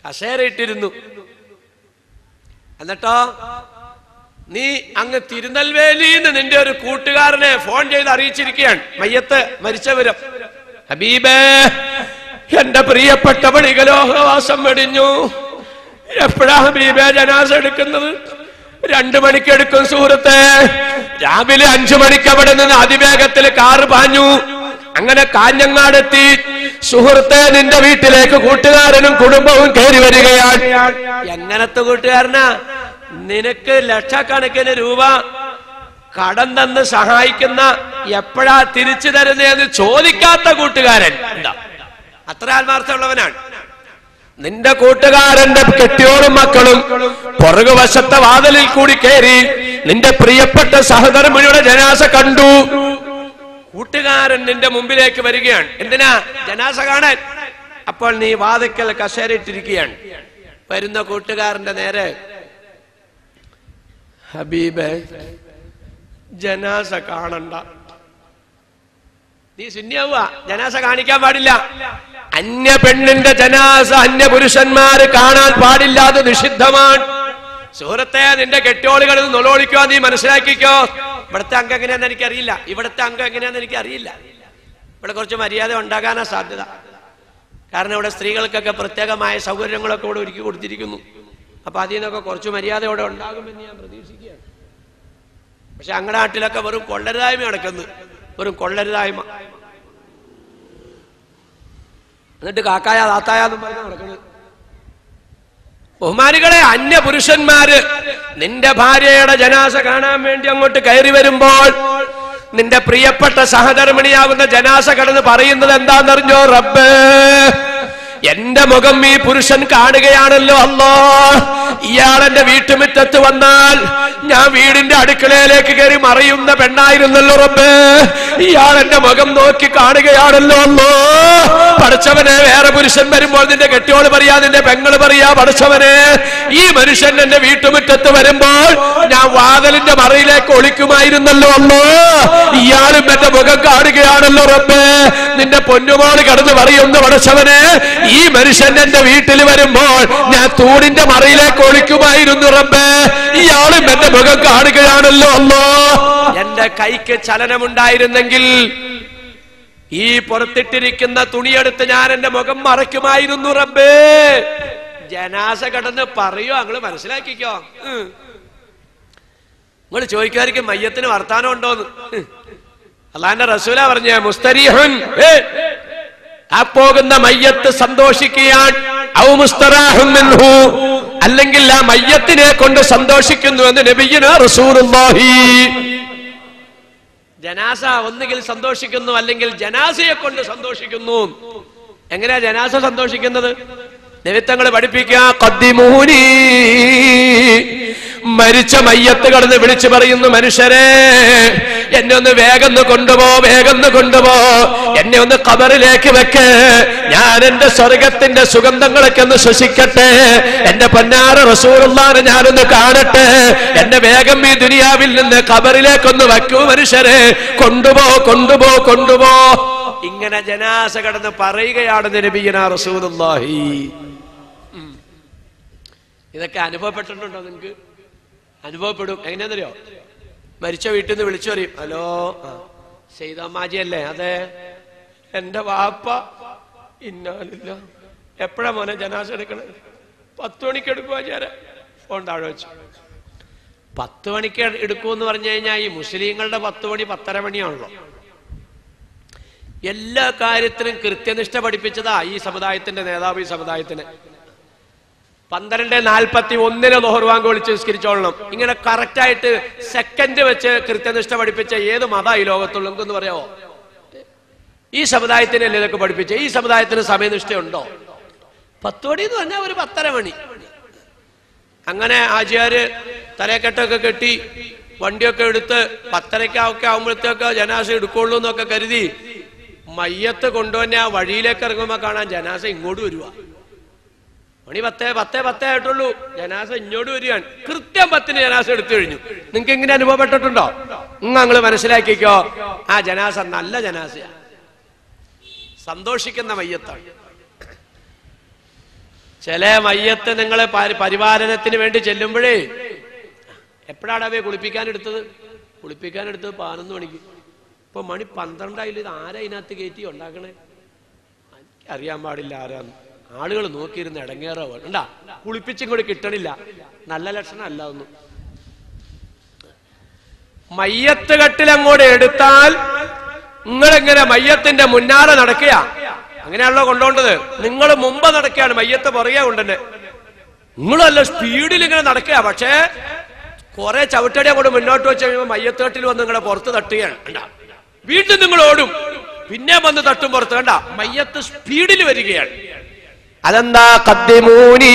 കസേരയിട്ടിരുന്നു എന്നിട്ടോ നീ അങ്ങ് തിരുനെൽവേലിന്ന് നിന്റെ ഒരു കൂട്ടുകാരനെ ഫോൺ ചെയ്ത് അറിയിച്ചിരിക്കുകയാണ് മയ്യത്ത് മരിച്ച വിവരം ഹബീബേ എന്റെ പ്രിയപ്പെട്ടവൾ ഇകലോഹവാസം വെടിഞ്ഞു എപ്പോഴാ ഹബീബേ ജനാസ എടുക്കുന്നത് രണ്ടു മണിക്ക് എടുക്കും സുഹൃത്തെ രാവിലെ അഞ്ചു മണിക്ക് അവിടെ നിന്ന് അതിവേഗത്തിൽ കാറ് പാഞ്ഞു അങ്ങനെ കാഞ്ഞങ്ങാടെത്തി സുഹൃത്തെ നിന്റെ വീട്ടിലേക്ക് കൂട്ടുകാരനും കുടുംബവും കയറി വരികയാണ് എങ്ങനത്തെ കൂട്ടുകാരനാ നിനക്ക് ലക്ഷക്കണക്കിന് രൂപ കടം തന്ന് സഹായിക്കുന്ന എപ്പോഴാ തിരിച്ചു തരുന്നതെന്ന് ചോദിക്കാത്ത കൂട്ടുകാരൻ എന്താ അത്ര ആത്മാർത്ഥമുള്ളവനാണ് നിന്റെ കൂട്ടുകാരന്റെ കെട്ടിയോളും മക്കളും പുറകുവശത്തെ വാതിലിൽ കൂടി കയറി നിന്റെ പ്രിയപ്പെട്ട സഹധർമ്മിണിയുടെ ജനാസ കണ്ടു കൂട്ടുകാരൻ നിന്റെ മുമ്പിലേക്ക് വരികയാണ് എന്തിനാ ജനാസ കാണാൻ അപ്പോൾ നീ വാതിക്കൽ കസേരയിട്ടിരിക്കുകയാണ് വരുന്ന കൂട്ടുകാരന്റെ നേരെ ഹബീബെ ജനാസ കാണണ്ട നീ ശൂന്യാവുക ജനാസ കാണിക്കാൻ പാടില്ല അന്യ പെണ്ണിന്റെ ജനാസ അന്യ പുരുഷന്മാര് കാണാൻ പാടില്ലാതെ നിഷിദ്ധമാണ് സുഹൃത്തെ നിന്റെ കെട്ടോളുകളിൽ നൊലോളിക്കോ നീ മനസ്സിലാക്കിക്കോ ഇവിടുത്തെ അംഗം എങ്ങനെയാന്ന് എനിക്കറിയില്ല ഇവിടുത്തെ അംഗം എങ്ങനെയാന്ന് എനിക്കറിയില്ല ഇവിടെ കുറച്ച് മര്യാദ ഉണ്ടാകാനാ സാധ്യത കാരണം ഇവിടെ സ്ത്രീകൾക്കൊക്കെ പ്രത്യേകമായ സൗകര്യങ്ങളൊക്കെ ഇവിടെ ഒരുക്കി കൊടുത്തിരിക്കുന്നു അപ്പൊ അതിൽ നിന്നൊക്കെ കുറച്ച് മര്യാദ ഇവിടെ ഉണ്ടാകുമെന്ന് ഞാൻ പ്രതീക്ഷിക്കുകയാണ് പക്ഷെ ഞങ്ങളുടെ നാട്ടിലൊക്കെ വെറും കൊള്ളരുതായ്മ നടക്കുന്നു വെറും കൊള്ളരുതായ്മ എന്നിട്ട് കാക്കായ താത്തായെന്നും പറഞ്ഞ് നടക്കുന്നത് ബഹുമാനികളെ അന്യ പുരുഷന്മാര് നിന്റെ ഭാര്യയുടെ ജനാസ കാണാൻ വേണ്ടി അങ്ങോട്ട് കയറി വരുമ്പോൾ നിന്റെ പ്രിയപ്പെട്ട സഹധർമ്മിണിയാകുന്ന ജനാസ കടന്ന് പറയുന്നത് എന്താണെന്നറിഞ്ഞോ റബ്ബേ എന്റെ മുഖം ഈ പുരുഷൻ കാണുകയാണല്ലോ അല്ലോ ഇയാൾ എന്റെ വീട്ടുമുറ്റത്ത് വന്നാൽ ഞാൻ വീടിന്റെ അടുക്കളയിലേക്ക് കയറി മറിയുന്ന പെണ്ണായിരുന്നല്ലോ റബ്ബേ ഇയാൾ എന്റെ മുഖം നോക്കി കാണുകയാണല്ലോ അല്ലോ പഠിച്ചവനെ വേറെ പുരുഷൻ വരുമ്പോൾ നിന്റെ കെട്ടിയോള് പറയാ നിന്റെ പെങ്ങള് പറയാ പഠിച്ചവനെ ഈ മനുഷ്യൻ എന്റെ വീട്ടുമുറ്റത്ത് വരുമ്പോൾ ഞാൻ വാതിലിന്റെ മറയിലേക്ക് ഒളിക്കുമായിരുന്നല്ലോ അല്ലോ ഇയാളും എന്റെ മുഖം കാണുകയാണല്ലോ റബ്ബേ നിന്റെ പൊന്നുമോള് കടന്ന് പറയുന്നു പഠിച്ചവനെ ഈ മനുഷ്യൻ എന്റെ വീട്ടിൽ വരുമ്പോൾ ഞാൻ തൂണിന്റെ മറയിലേക്ക് ഒളിക്കുമായിരുന്നു റബ്ബേ ഇയാളും എന്റെ മുഖം കാണുകയാണല്ലോ അല്ലോ എന്റെ കൈക്ക് ചലനമുണ്ടായിരുന്നെങ്കിൽ ഈ പുറത്തിട്ടിരിക്കുന്ന തുണിയെടുത്ത് ഞാൻ എന്റെ മുഖം മറയ്ക്കുമായിരുന്നു റബ്ബേ ജനാസ കടന്ന് പറയോ അങ്ങള് മനസ്സിലാക്കിക്കോ നിങ്ങൾ ചോദിക്കാതിരിക്കും മയ്യത്തിന് വർത്താനം ഉണ്ടോന്ന് അള്ളാന്റെ റസൂല പറഞ്ഞ മുസ്തരീഹുൻ ഏ, ആ പോകുന്ന മയ്യത്ത് സന്തോഷിക്കുകയാണ് ഔ മുസ്തറാഹുൻ മിൻഹു. അല്ലെങ്കിൽ ആ മയ്യത്തിനെ കൊണ്ട് സന്തോഷിക്കുന്നു എന്ന് നബിയ്യന റസൂലുള്ളാഹി ജനാസ ഒന്നുകിൽ സന്തോഷിക്കുന്നു അല്ലെങ്കിൽ ജനാസയെ കൊണ്ട് സന്തോഷിക്കുന്നു എങ്ങനെയാ ജനാസ സന്തോഷിക്കുന്നത് നിമിത്തങ്ങൾ പഠിപ്പിക്കുക കദ്ദിമൂനി മരിച്ച മയ്യത്ത് കടന്ന് വിളിച്ചു പറയുന്നു മനുഷ്യരെ എന്നെ ഒന്ന് വേഗം ഒന്ന് കൊണ്ടുപോ വേഗം ഒന്ന് കൊണ്ടുപോ എന്നെ ഒന്ന് കബറിലേക്ക് വെക്ക് ഞാൻ എന്റെ സ്വർഗത്തിന്റെ സുഗന്ധങ്ങളൊക്കെ ഒന്ന് ശ്വസിക്കട്ടെ എന്റെ പൊന്നാറ റസൂറുള്ളാനെ ഞാനൊന്ന് കാണട്ടെ എന്നെ വേഗം ഈ ദുനിയാവിൽ നിന്ന് കബറിലേക്കൊന്ന് വെക്കൂ മനുഷ്യരെ കൊണ്ടുപോ കൊണ്ടുപോ കൊണ്ടുപോ ഇങ്ങനെ ജനാസ കടന്ന് പറയുകയാണ് നബിയന റസൂലുള്ളാഹി ഉം. ഇതൊക്കെ അനുഭവപ്പെട്ടിട്ടുണ്ടോ നിങ്ങക്ക് അനുഭവപ്പെടും എങ്ങനെയാന്നറിയോ മരിച്ച വീട്ടിൽ നിന്ന് വിളിച്ചു പറയും ഹലോ സെയ്തമ്മാജി അല്ലേ അതെ എന്റെ വാപ്പ ഇന്നാലില്ല എപ്പോഴാ മോനെ ജനാസ എടുക്കണത് പത്ത് മണിക്ക് എടുക്കുക ഞാൻ ഫോൺ താഴെ വെച്ചു പത്ത് മണിക്ക് എടുക്കുമെന്ന് പറഞ്ഞു കഴിഞ്ഞാൽ ഈ മുസ്ലിങ്ങളുടെ പത്ത് മണി പത്തര മണിയാണല്ലോ എല്ലാ കാര്യത്തിനും കൃത്യനിഷ്ഠ പഠിപ്പിച്ചതാ ഈ സമുദായത്തിന്റെ നേതാവ് ഈ സമുദായത്തിന് പന്ത്രണ്ട് നാൽപ്പത്തി ഒന്നിന് ലോഹർവാങ്ക് വിളിച്ച് നിസ്കരിച്ചോളണം ഇങ്ങനെ കറക്റ്റ് ആയിട്ട് സെക്കൻഡ് വെച്ച് കൃത്യനിഷ്ഠ പഠിപ്പിച്ച ഏത് മത ഈ ലോകത്തുള്ളൂ നമുക്കൊന്ന് പറയാമോ ഈ സമുദായത്തിനല്ലേ ഇതൊക്കെ പഠിപ്പിച്ച ഈ സമുദായത്തിന് സമയനിഷ്ഠയുണ്ടോ പത്ത് മണി എന്ന് പറഞ്ഞാൽ ഒരു പത്തര മണി അങ്ങനെ ആചാര് തലക്കെട്ടൊക്കെ കെട്ടി വണ്ടിയൊക്കെ എടുത്ത് പത്തരയ്ക്കൊക്കെ ആകുമ്പോഴത്തേക്ക് ജനാസ എടുക്കുള്ളൂ എന്നൊക്കെ കരുതി മയ്യത്ത് കൊണ്ടുവന്നെ ആ വഴിയിലേക്ക് ഇറങ്ങുമ്പോ കാണാൻ ജനാസ ഇങ്ങോട്ട് വരുക മണി പത്തേ പത്തേ പത്തേ ആയിട്ടുള്ളൂ ജനാസ ഇങ്ങോട്ട് വരികയാണ് കൃത്യം പത്തിന് ജനാസ എടുത്തു കഴിഞ്ഞു നിങ്ങൾക്ക് ഇങ്ങനെ അനുഭവപ്പെട്ടിട്ടുണ്ടോ നിങ്ങൾ മനസ്സിലാക്കിക്കോ ആ ജനാസ നല്ല ജനാസയാ സന്തോഷിക്കുന്ന മയ്യത്താണ് ചില മയ്യത്ത് നിങ്ങൾ പരിപാലനത്തിന് വേണ്ടി ചെല്ലുമ്പോഴേ എപ്പോഴാണ് അവയെ കുളിപ്പിക്കാൻ എടുത്തത് കുളിപ്പിക്കാൻ എടുത്തത് പതിനൊന്ന് മണിക്ക് ഇപ്പൊ മണി പന്ത്രണ്ടായില്ല ഇത് ആരാ ഇതിനകത്ത് കയറ്റി ഉണ്ടാക്കണേ എനിക്ക് അറിയാൻ പാടില്ല ആരാന്ന് ആളുകൾ നോക്കിയിരുന്ന് ഇടങ്ങേറാവ ഉണ്ടാ കുളിപ്പിച്ചും കൂടി കിട്ടണില്ല നല്ല ലക്ഷണം അല്ല ഒന്നും മയ്യത്ത് കട്ടിൽ അങ്ങോട്ട് എടുത്താൽ നിങ്ങളിങ്ങനെ മയ്യത്തിന്റെ മുന്നാലെ നടക്കുക അങ്ങനെയാണല്ലോ കൊണ്ടുപോണ്ടത് നിങ്ങൾ മുമ്പ് നടക്കുകയാണ് മയ്യത്ത് പുറകെ കൊണ്ടുതന്നെ നിങ്ങളല്ല സ്പീഡിൽ ഇങ്ങനെ നടക്കുക പക്ഷേ കുറെ ചവിട്ടടി അങ്ങോട്ട് മുന്നോട്ട് വെച്ച് കഴിയുമ്പോൾ മയ്യത്ത് കട്ടിൽ വന്ന് നിങ്ങളെ പുറത്ത് തട്ടുകയാണ് കണ്ടാ വീണ്ടും നിങ്ങൾ ഓടും പിന്നെ വന്ന് തട്ടും പുറത്ത് കണ്ട മയ്യത്ത് സ്പീഡിൽ വരികയാണ് അതെന്താ കദ്ദിമൂനി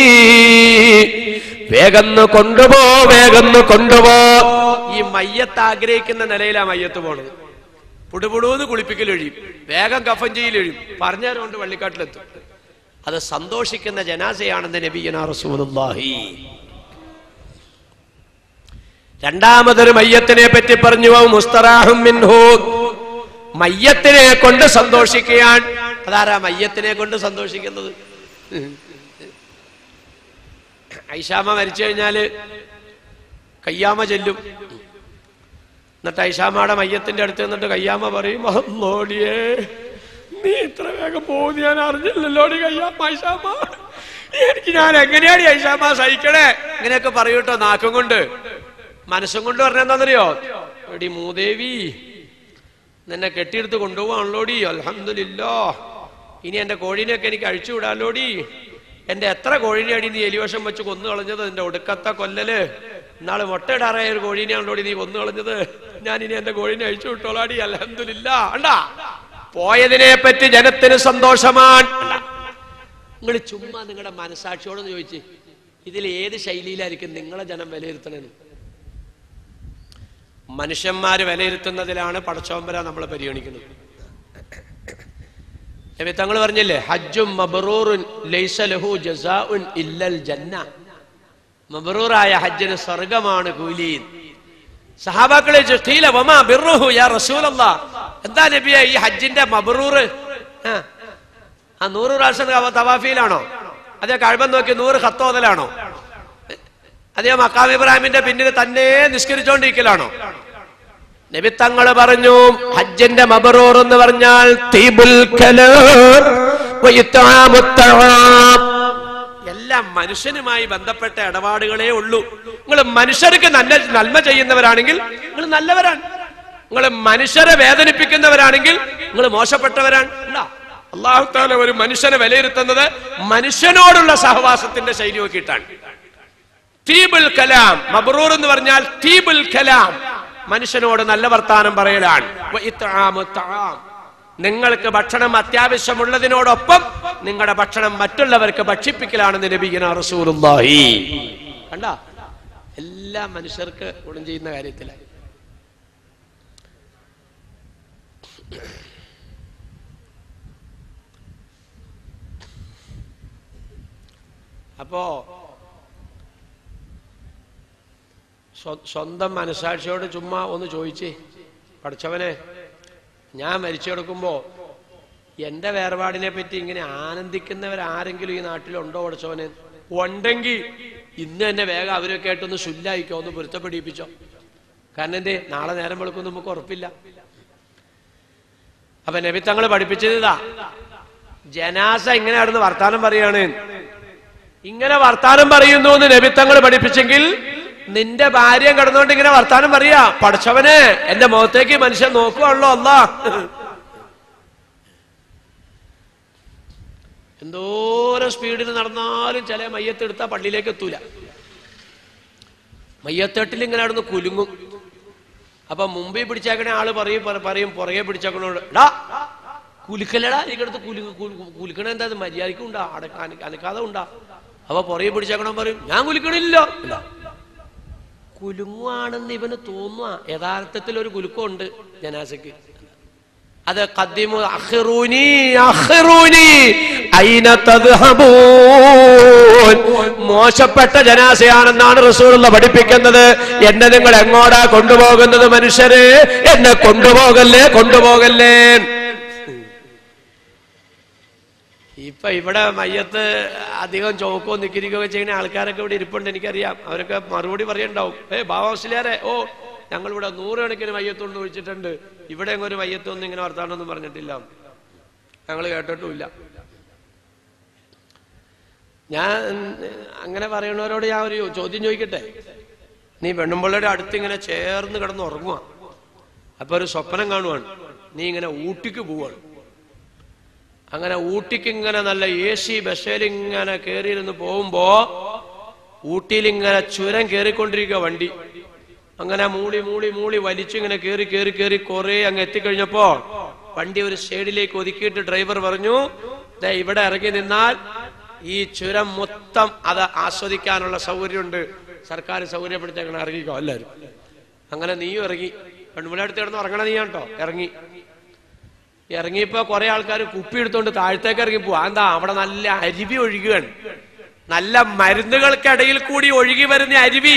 വേഗന്ന് കൊണ്ടുപോ വേഗന്ന് കൊണ്ടുപോ ഈ മയ്യത്ത് ആഗ്രഹിക്കുന്ന നിലയിലാ മയ്യത്ത് പോണത് പുടുപുടൂന്ന് കുളിപ്പിക്കൽ ഒഴിയും വേഗം കഫൻ ചെയ്യൽ ഒഴിയും പറഞ്ഞുകൊണ്ട് വള്ളിക്കാട്ടിലെത്തും അത് സന്തോഷിക്കുന്ന ജനാസയാണെന്ന് നബിയന റസൂലുള്ളാഹി രണ്ടാമതൊരു മയ്യത്തിനെ പറ്റി പറഞ്ഞു "വ മുസ്തറാഹും മിൻഹു മയ്യത്തിനെ കൊണ്ട് സന്തോഷിക്കുകയാണ് അതാരാ മയ്യത്തിനെ കൊണ്ട് സന്തോഷിക്കുന്നത് ഐഷാമ മരിച്ചു കഴിഞ്ഞാല് കയ്യാമ ചെല്ലും എന്നിട്ട് ഐഷാമയുടെ മയ്യത്തിന്റെ അടുത്ത് നിന്നിട്ട് കയ്യാമ പറയും അല്ലോടിയേ നീ ഇത്ര വേഗം പോകുന്ന ഞാൻ അറിഞ്ഞില്ലല്ലോടി കയ്യാമ ഐഷാമ എനിക്ക് ഞാൻ എങ്ങനെയാണ് ഈ ഐഷാമ സഹിക്കണേ ഇങ്ങനെയൊക്കെ പറയൂട്ടോ നാക്കും കൊണ്ട് മനസ്സും കൊണ്ട് പറഞ്ഞെന്താണെന്നറിയോ എടി മൂദേവി നിന്നെ കെട്ടിയെടുത്ത് കൊണ്ടുപോവാണല്ലോടി അൽഹംദുലില്ലാ ഇനി എന്റെ കോഴീനെയൊക്കെ എനിക്ക് അഴിച്ചു വിടാലോടി എന്റെ എത്ര കോഴീനെയാണ് നീ എലിവശം വെച്ച് കൊന്നു കളഞ്ഞത് എന്റെ ഒടുക്കത്തെ കൊല്ലല് നാളെ മുട്ടയിടാറായ ഒരു കോഴീനെയാണല്ലോടി നീ കൊന്നു കളഞ്ഞത് ഞാൻ ഇനി എന്റെ കോഴീനെ അഴിച്ചു വിട്ടോളാടി അൽഹംദുലില്ലാ അണ്ടാ പോയതിനെ പറ്റി ജനത്തിന് സന്തോഷമാണ് നിങ്ങൾ ചുമ്മാ നിങ്ങളുടെ മനസാക്ഷിയോടൊന്ന് ചോദിച്ച് ഇതിൽ ഏത് ശൈലിയിലായിരിക്കും നിങ്ങളെ ജനം വിലയിരുത്തണമെന്ന് മനുഷ്യന്മാര് വിലയിരുത്തുന്നതിലാണ് പടച്ചോമ്പര നമ്മൾ പരിഗണിക്കുന്നത് നബി തങ്ങൾ പറഞ്ഞില്ലേ ഹജ്ജും മബറൂറുൻ ലൈസ ലഹു ജസാഉൻ ഇല്ലൽ ജന്ന മബറൂറായ ഹജ്ജിന് സ്വർഗമാണ് കൂലി സഹാബാക്കളെ ഖീല വമാ ബിർറുഹു യാ റസൂലല്ലാ എന്താ നബിയെ ഈ ഹജ്ജിന്റെ മബറൂർ ആ ആ നൂറ് പ്രാവശ്യം തവ- തവാഫിയിലാണോ അതേ കഴമ്പം നോക്കി നൂറ് ഹത്തോതലാണോ അതേ മക്കാം ഇബ്രാഹിമിന്റെ പിന്നിൽ തന്നെ നിഷ്കരിച്ചോണ്ടിരിക്കലാണോ നബിത്തങ്ങള് പറഞ്ഞു ഹജ്ജിന്റെ മബറൂർ എന്ന് പറഞ്ഞാൽ തീബുൽ കലാം വഇത്ആമുത് തആം. എല്ലാം മനുഷ്യനുമായി ബന്ധപ്പെട്ട ഇടപാടുകളേ ഉള്ളൂ നിങ്ങൾ മനുഷ്യർക്ക് നല്ല നന്മ ചെയ്യുന്നവരാണെങ്കിൽ നിങ്ങൾ നല്ലവരാണ് നിങ്ങൾ മനുഷ്യരെ വേദനിപ്പിക്കുന്നവരാണെങ്കിൽ നിങ്ങൾ മോശപ്പെട്ടവരാണ് അല്ല അള്ളാഹു താല ഒരു മനുഷ്യനെ വിലയിരുത്തുന്നത് മനുഷ്യനോടുള്ള സഹവാസത്തിന്റെ ശൈലി നോക്കിയിട്ടാണ് തീബുൽ കലാം മബ്രൂർ എന്ന് പറഞ്ഞാൽ തീബുൽ കലാം മനുഷ്യനോട് നല്ല വർത്താനം പറയലാണ് വ ഇത്ആമു തആം. നിങ്ങൾക്ക് ഭക്ഷണം അത്യാവശ്യമുള്ളതിനോടൊപ്പം നിങ്ങളുടെ ഭക്ഷണം മറ്റുള്ളവർക്ക് ഭക്ഷിപ്പിക്കലാണെന്ന് നബിഗന റസൂലുള്ളാഹി കണ്ട എല്ലാ മനുഷ്യർക്ക് ഗുണം ചെയ്യുന്ന കാര്യത്തില് അപ്പോ സ്വ- സ്വന്തം മനസാക്ഷിയോട് ചുമ്മാ ഒന്ന് ചോദിച്ചേ പഠിച്ചവനെ ഞാൻ മരിച്ചു കിടക്കുമ്പോ എന്റെ വേർപാടിനെ പറ്റി ഇങ്ങനെ ആനന്ദിക്കുന്നവരാരെങ്കിലും ഈ നാട്ടിലുണ്ടോ പഠിച്ചവനെ ഉണ്ടെങ്കിൽ ഇന്ന് തന്നെ വേഗം അവരൊക്കെ ആയിട്ടൊന്ന് ശുല്ലായിക്കോ ഒന്ന് പൊരുത്തപ്പെടിപ്പിച്ചോ കാരണം എന്തേ നാളെ നേരം വെളുക്കും നമുക്ക് ഉറപ്പില്ല അപ്പൊ നബിത്തങ്ങൾ പഠിപ്പിച്ചത് ഇതാ ജനാസ ഇങ്ങനെ അവിടുന്ന് വർത്താനം പറയാണ് ഇങ്ങനെ വർത്താനം പറയുന്നു എന്ന് നബിത്തങ്ങൾ പഠിപ്പിച്ചെങ്കിൽ നിന്റെ ഭാര്യ കിടന്നുകൊണ്ട് ഇങ്ങനെ വർത്താനം പറയാ പഠിച്ചവനെ എന്റെ മുഖത്തേക്ക് ഈ മനുഷ്യൻ നോക്കുവാണല്ലോ അല്ല എന്തോരം സ്പീഡിൽ നടന്നാലും ചില മയ്യത്തെടുത്താ പള്ളിയിലേക്ക് എത്തൂല മയ്യത്തെട്ടിൽ ഇങ്ങനെ അവിടുന്ന് കുലുങ്ങും അപ്പൊ മുമ്പിൽ പിടിച്ചേക്കണ ആള് പറയും പറ- പറയും പുറകെ പിടിച്ചേക്കണോട് ഡാ കുലുക്കലടാ എനിക്കടുത്ത് കുലുക്ക് കുലു- കുലുക്കണ എന്താ ഇത് മര്യാദക്കും ഉണ്ടാ അടക്ക അന- അനക്കാതെ ഉണ്ടാ അപ്പൊ പുറകെ പിടിച്ചേക്കണം പറയും ഞാൻ കുലുക്കണില്ല ഇല്ല. കുലുങ്ങുവാണെന്ന് ഇവന് തോന്നുക യഥാർത്ഥത്തിൽ ഒരു കുലുക്കമുണ്ട് ജനാസക്ക് അത് ഖദ്ദിമു അഖിറൂനി അഖിറൂനി ഐന തദ്ഹബൂൻ മോശപ്പെട്ട ജനാസയാണെന്നാണ് റസൂലുള്ള പഠിപ്പിക്കുന്നത് എന്നെ നിങ്ങൾ എങ്ങോടാ കൊണ്ടുപോകുന്നത് മനുഷ്യരെ എന്നെ കൊണ്ടുപോകല്ലേ കൊണ്ടുപോകല്ലേ ഇപ്പൊ ഇവിടെ മയ്യത്ത് അധികം ചോക്കോ നിക്കിരിക്കുകയോ ചെയ്യുന്ന ആൾക്കാരൊക്കെ ഇവിടെ ഇരിപ്പുണ്ട് എനിക്കറിയാം അവരൊക്കെ മറുപടി പറയണ്ടാവും ഏ ബാബാസിലാരെ ഓ ഞങ്ങൾ ഇവിടെ നൂറുകണക്കിന് മയ്യത്തൊന്നും ഒഴിച്ചിട്ടുണ്ട് ഇവിടെ ഒരു മയ്യത്തൊന്നും ഇങ്ങനെ വർത്താനൊന്നും പറഞ്ഞിട്ടില്ല ഞങ്ങൾ കേട്ടിട്ടുമില്ല ഞാൻ അങ്ങനെ പറയണവരോട് ഞാൻ ഒരു ചോദ്യം ചോദിക്കട്ടെ നീ പെണ്ണുമ്പിള്ളയുടെ അടുത്ത് ഇങ്ങനെ ചേർന്ന് കിടന്ന് ഉറങ്ങുക അപ്പൊ ഒരു സ്വപ്നം കാണുവാണ് നീ ഇങ്ങനെ ഊട്ടിക്ക് പോവാണ് അങ്ങനെ ഊട്ടിക്ക് ഇങ്ങനെ നല്ല എ സി ബസ്സിൽ ഇങ്ങനെ കയറിയിരുന്ന് പോകുമ്പോ ഊട്ടിയിൽ ഇങ്ങനെ ചുരം കയറിക്കൊണ്ടിരിക്കുക വണ്ടി അങ്ങനെ മൂളി മൂളി മൂളി വലിച്ചിങ്ങനെ കയറി കയറി കയറി കുറെ അങ്ങ് എത്തിക്കഴിഞ്ഞപ്പോ വണ്ടി ഒരു സൈഡിലേക്ക് ഒതുക്കിയിട്ട് ഡ്രൈവർ പറഞ്ഞു ദേ ഇവിടെ ഇറങ്ങി നിന്നാൽ ഈ ചുരം മൊത്തം അത് ആസ്വദിക്കാനുള്ള സൗകര്യമുണ്ട് സർക്കാർ സൗകര്യപ്പെടുത്തേക്കണം ഇറങ്ങിക്കോ എല്ലാവരും അങ്ങനെ നീയും ഇറങ്ങി പെൺപിള്ളേ അടുത്ത് കിടന്ന് ഇറങ്ങണ നീ കേട്ടോ ഇറങ്ങി ഇറങ്ങിയപ്പോ കുറെ ആൾക്കാർ കുപ്പി എടുത്തോണ്ട് താഴത്തേക്ക് ഇറങ്ങി പോവാ എന്താ അവിടെ നല്ല അരുവി ഒഴുകുകയാണ് നല്ല മരുന്നുകൾക്കിടയിൽ കൂടി ഒഴുകി വരുന്ന അരുവി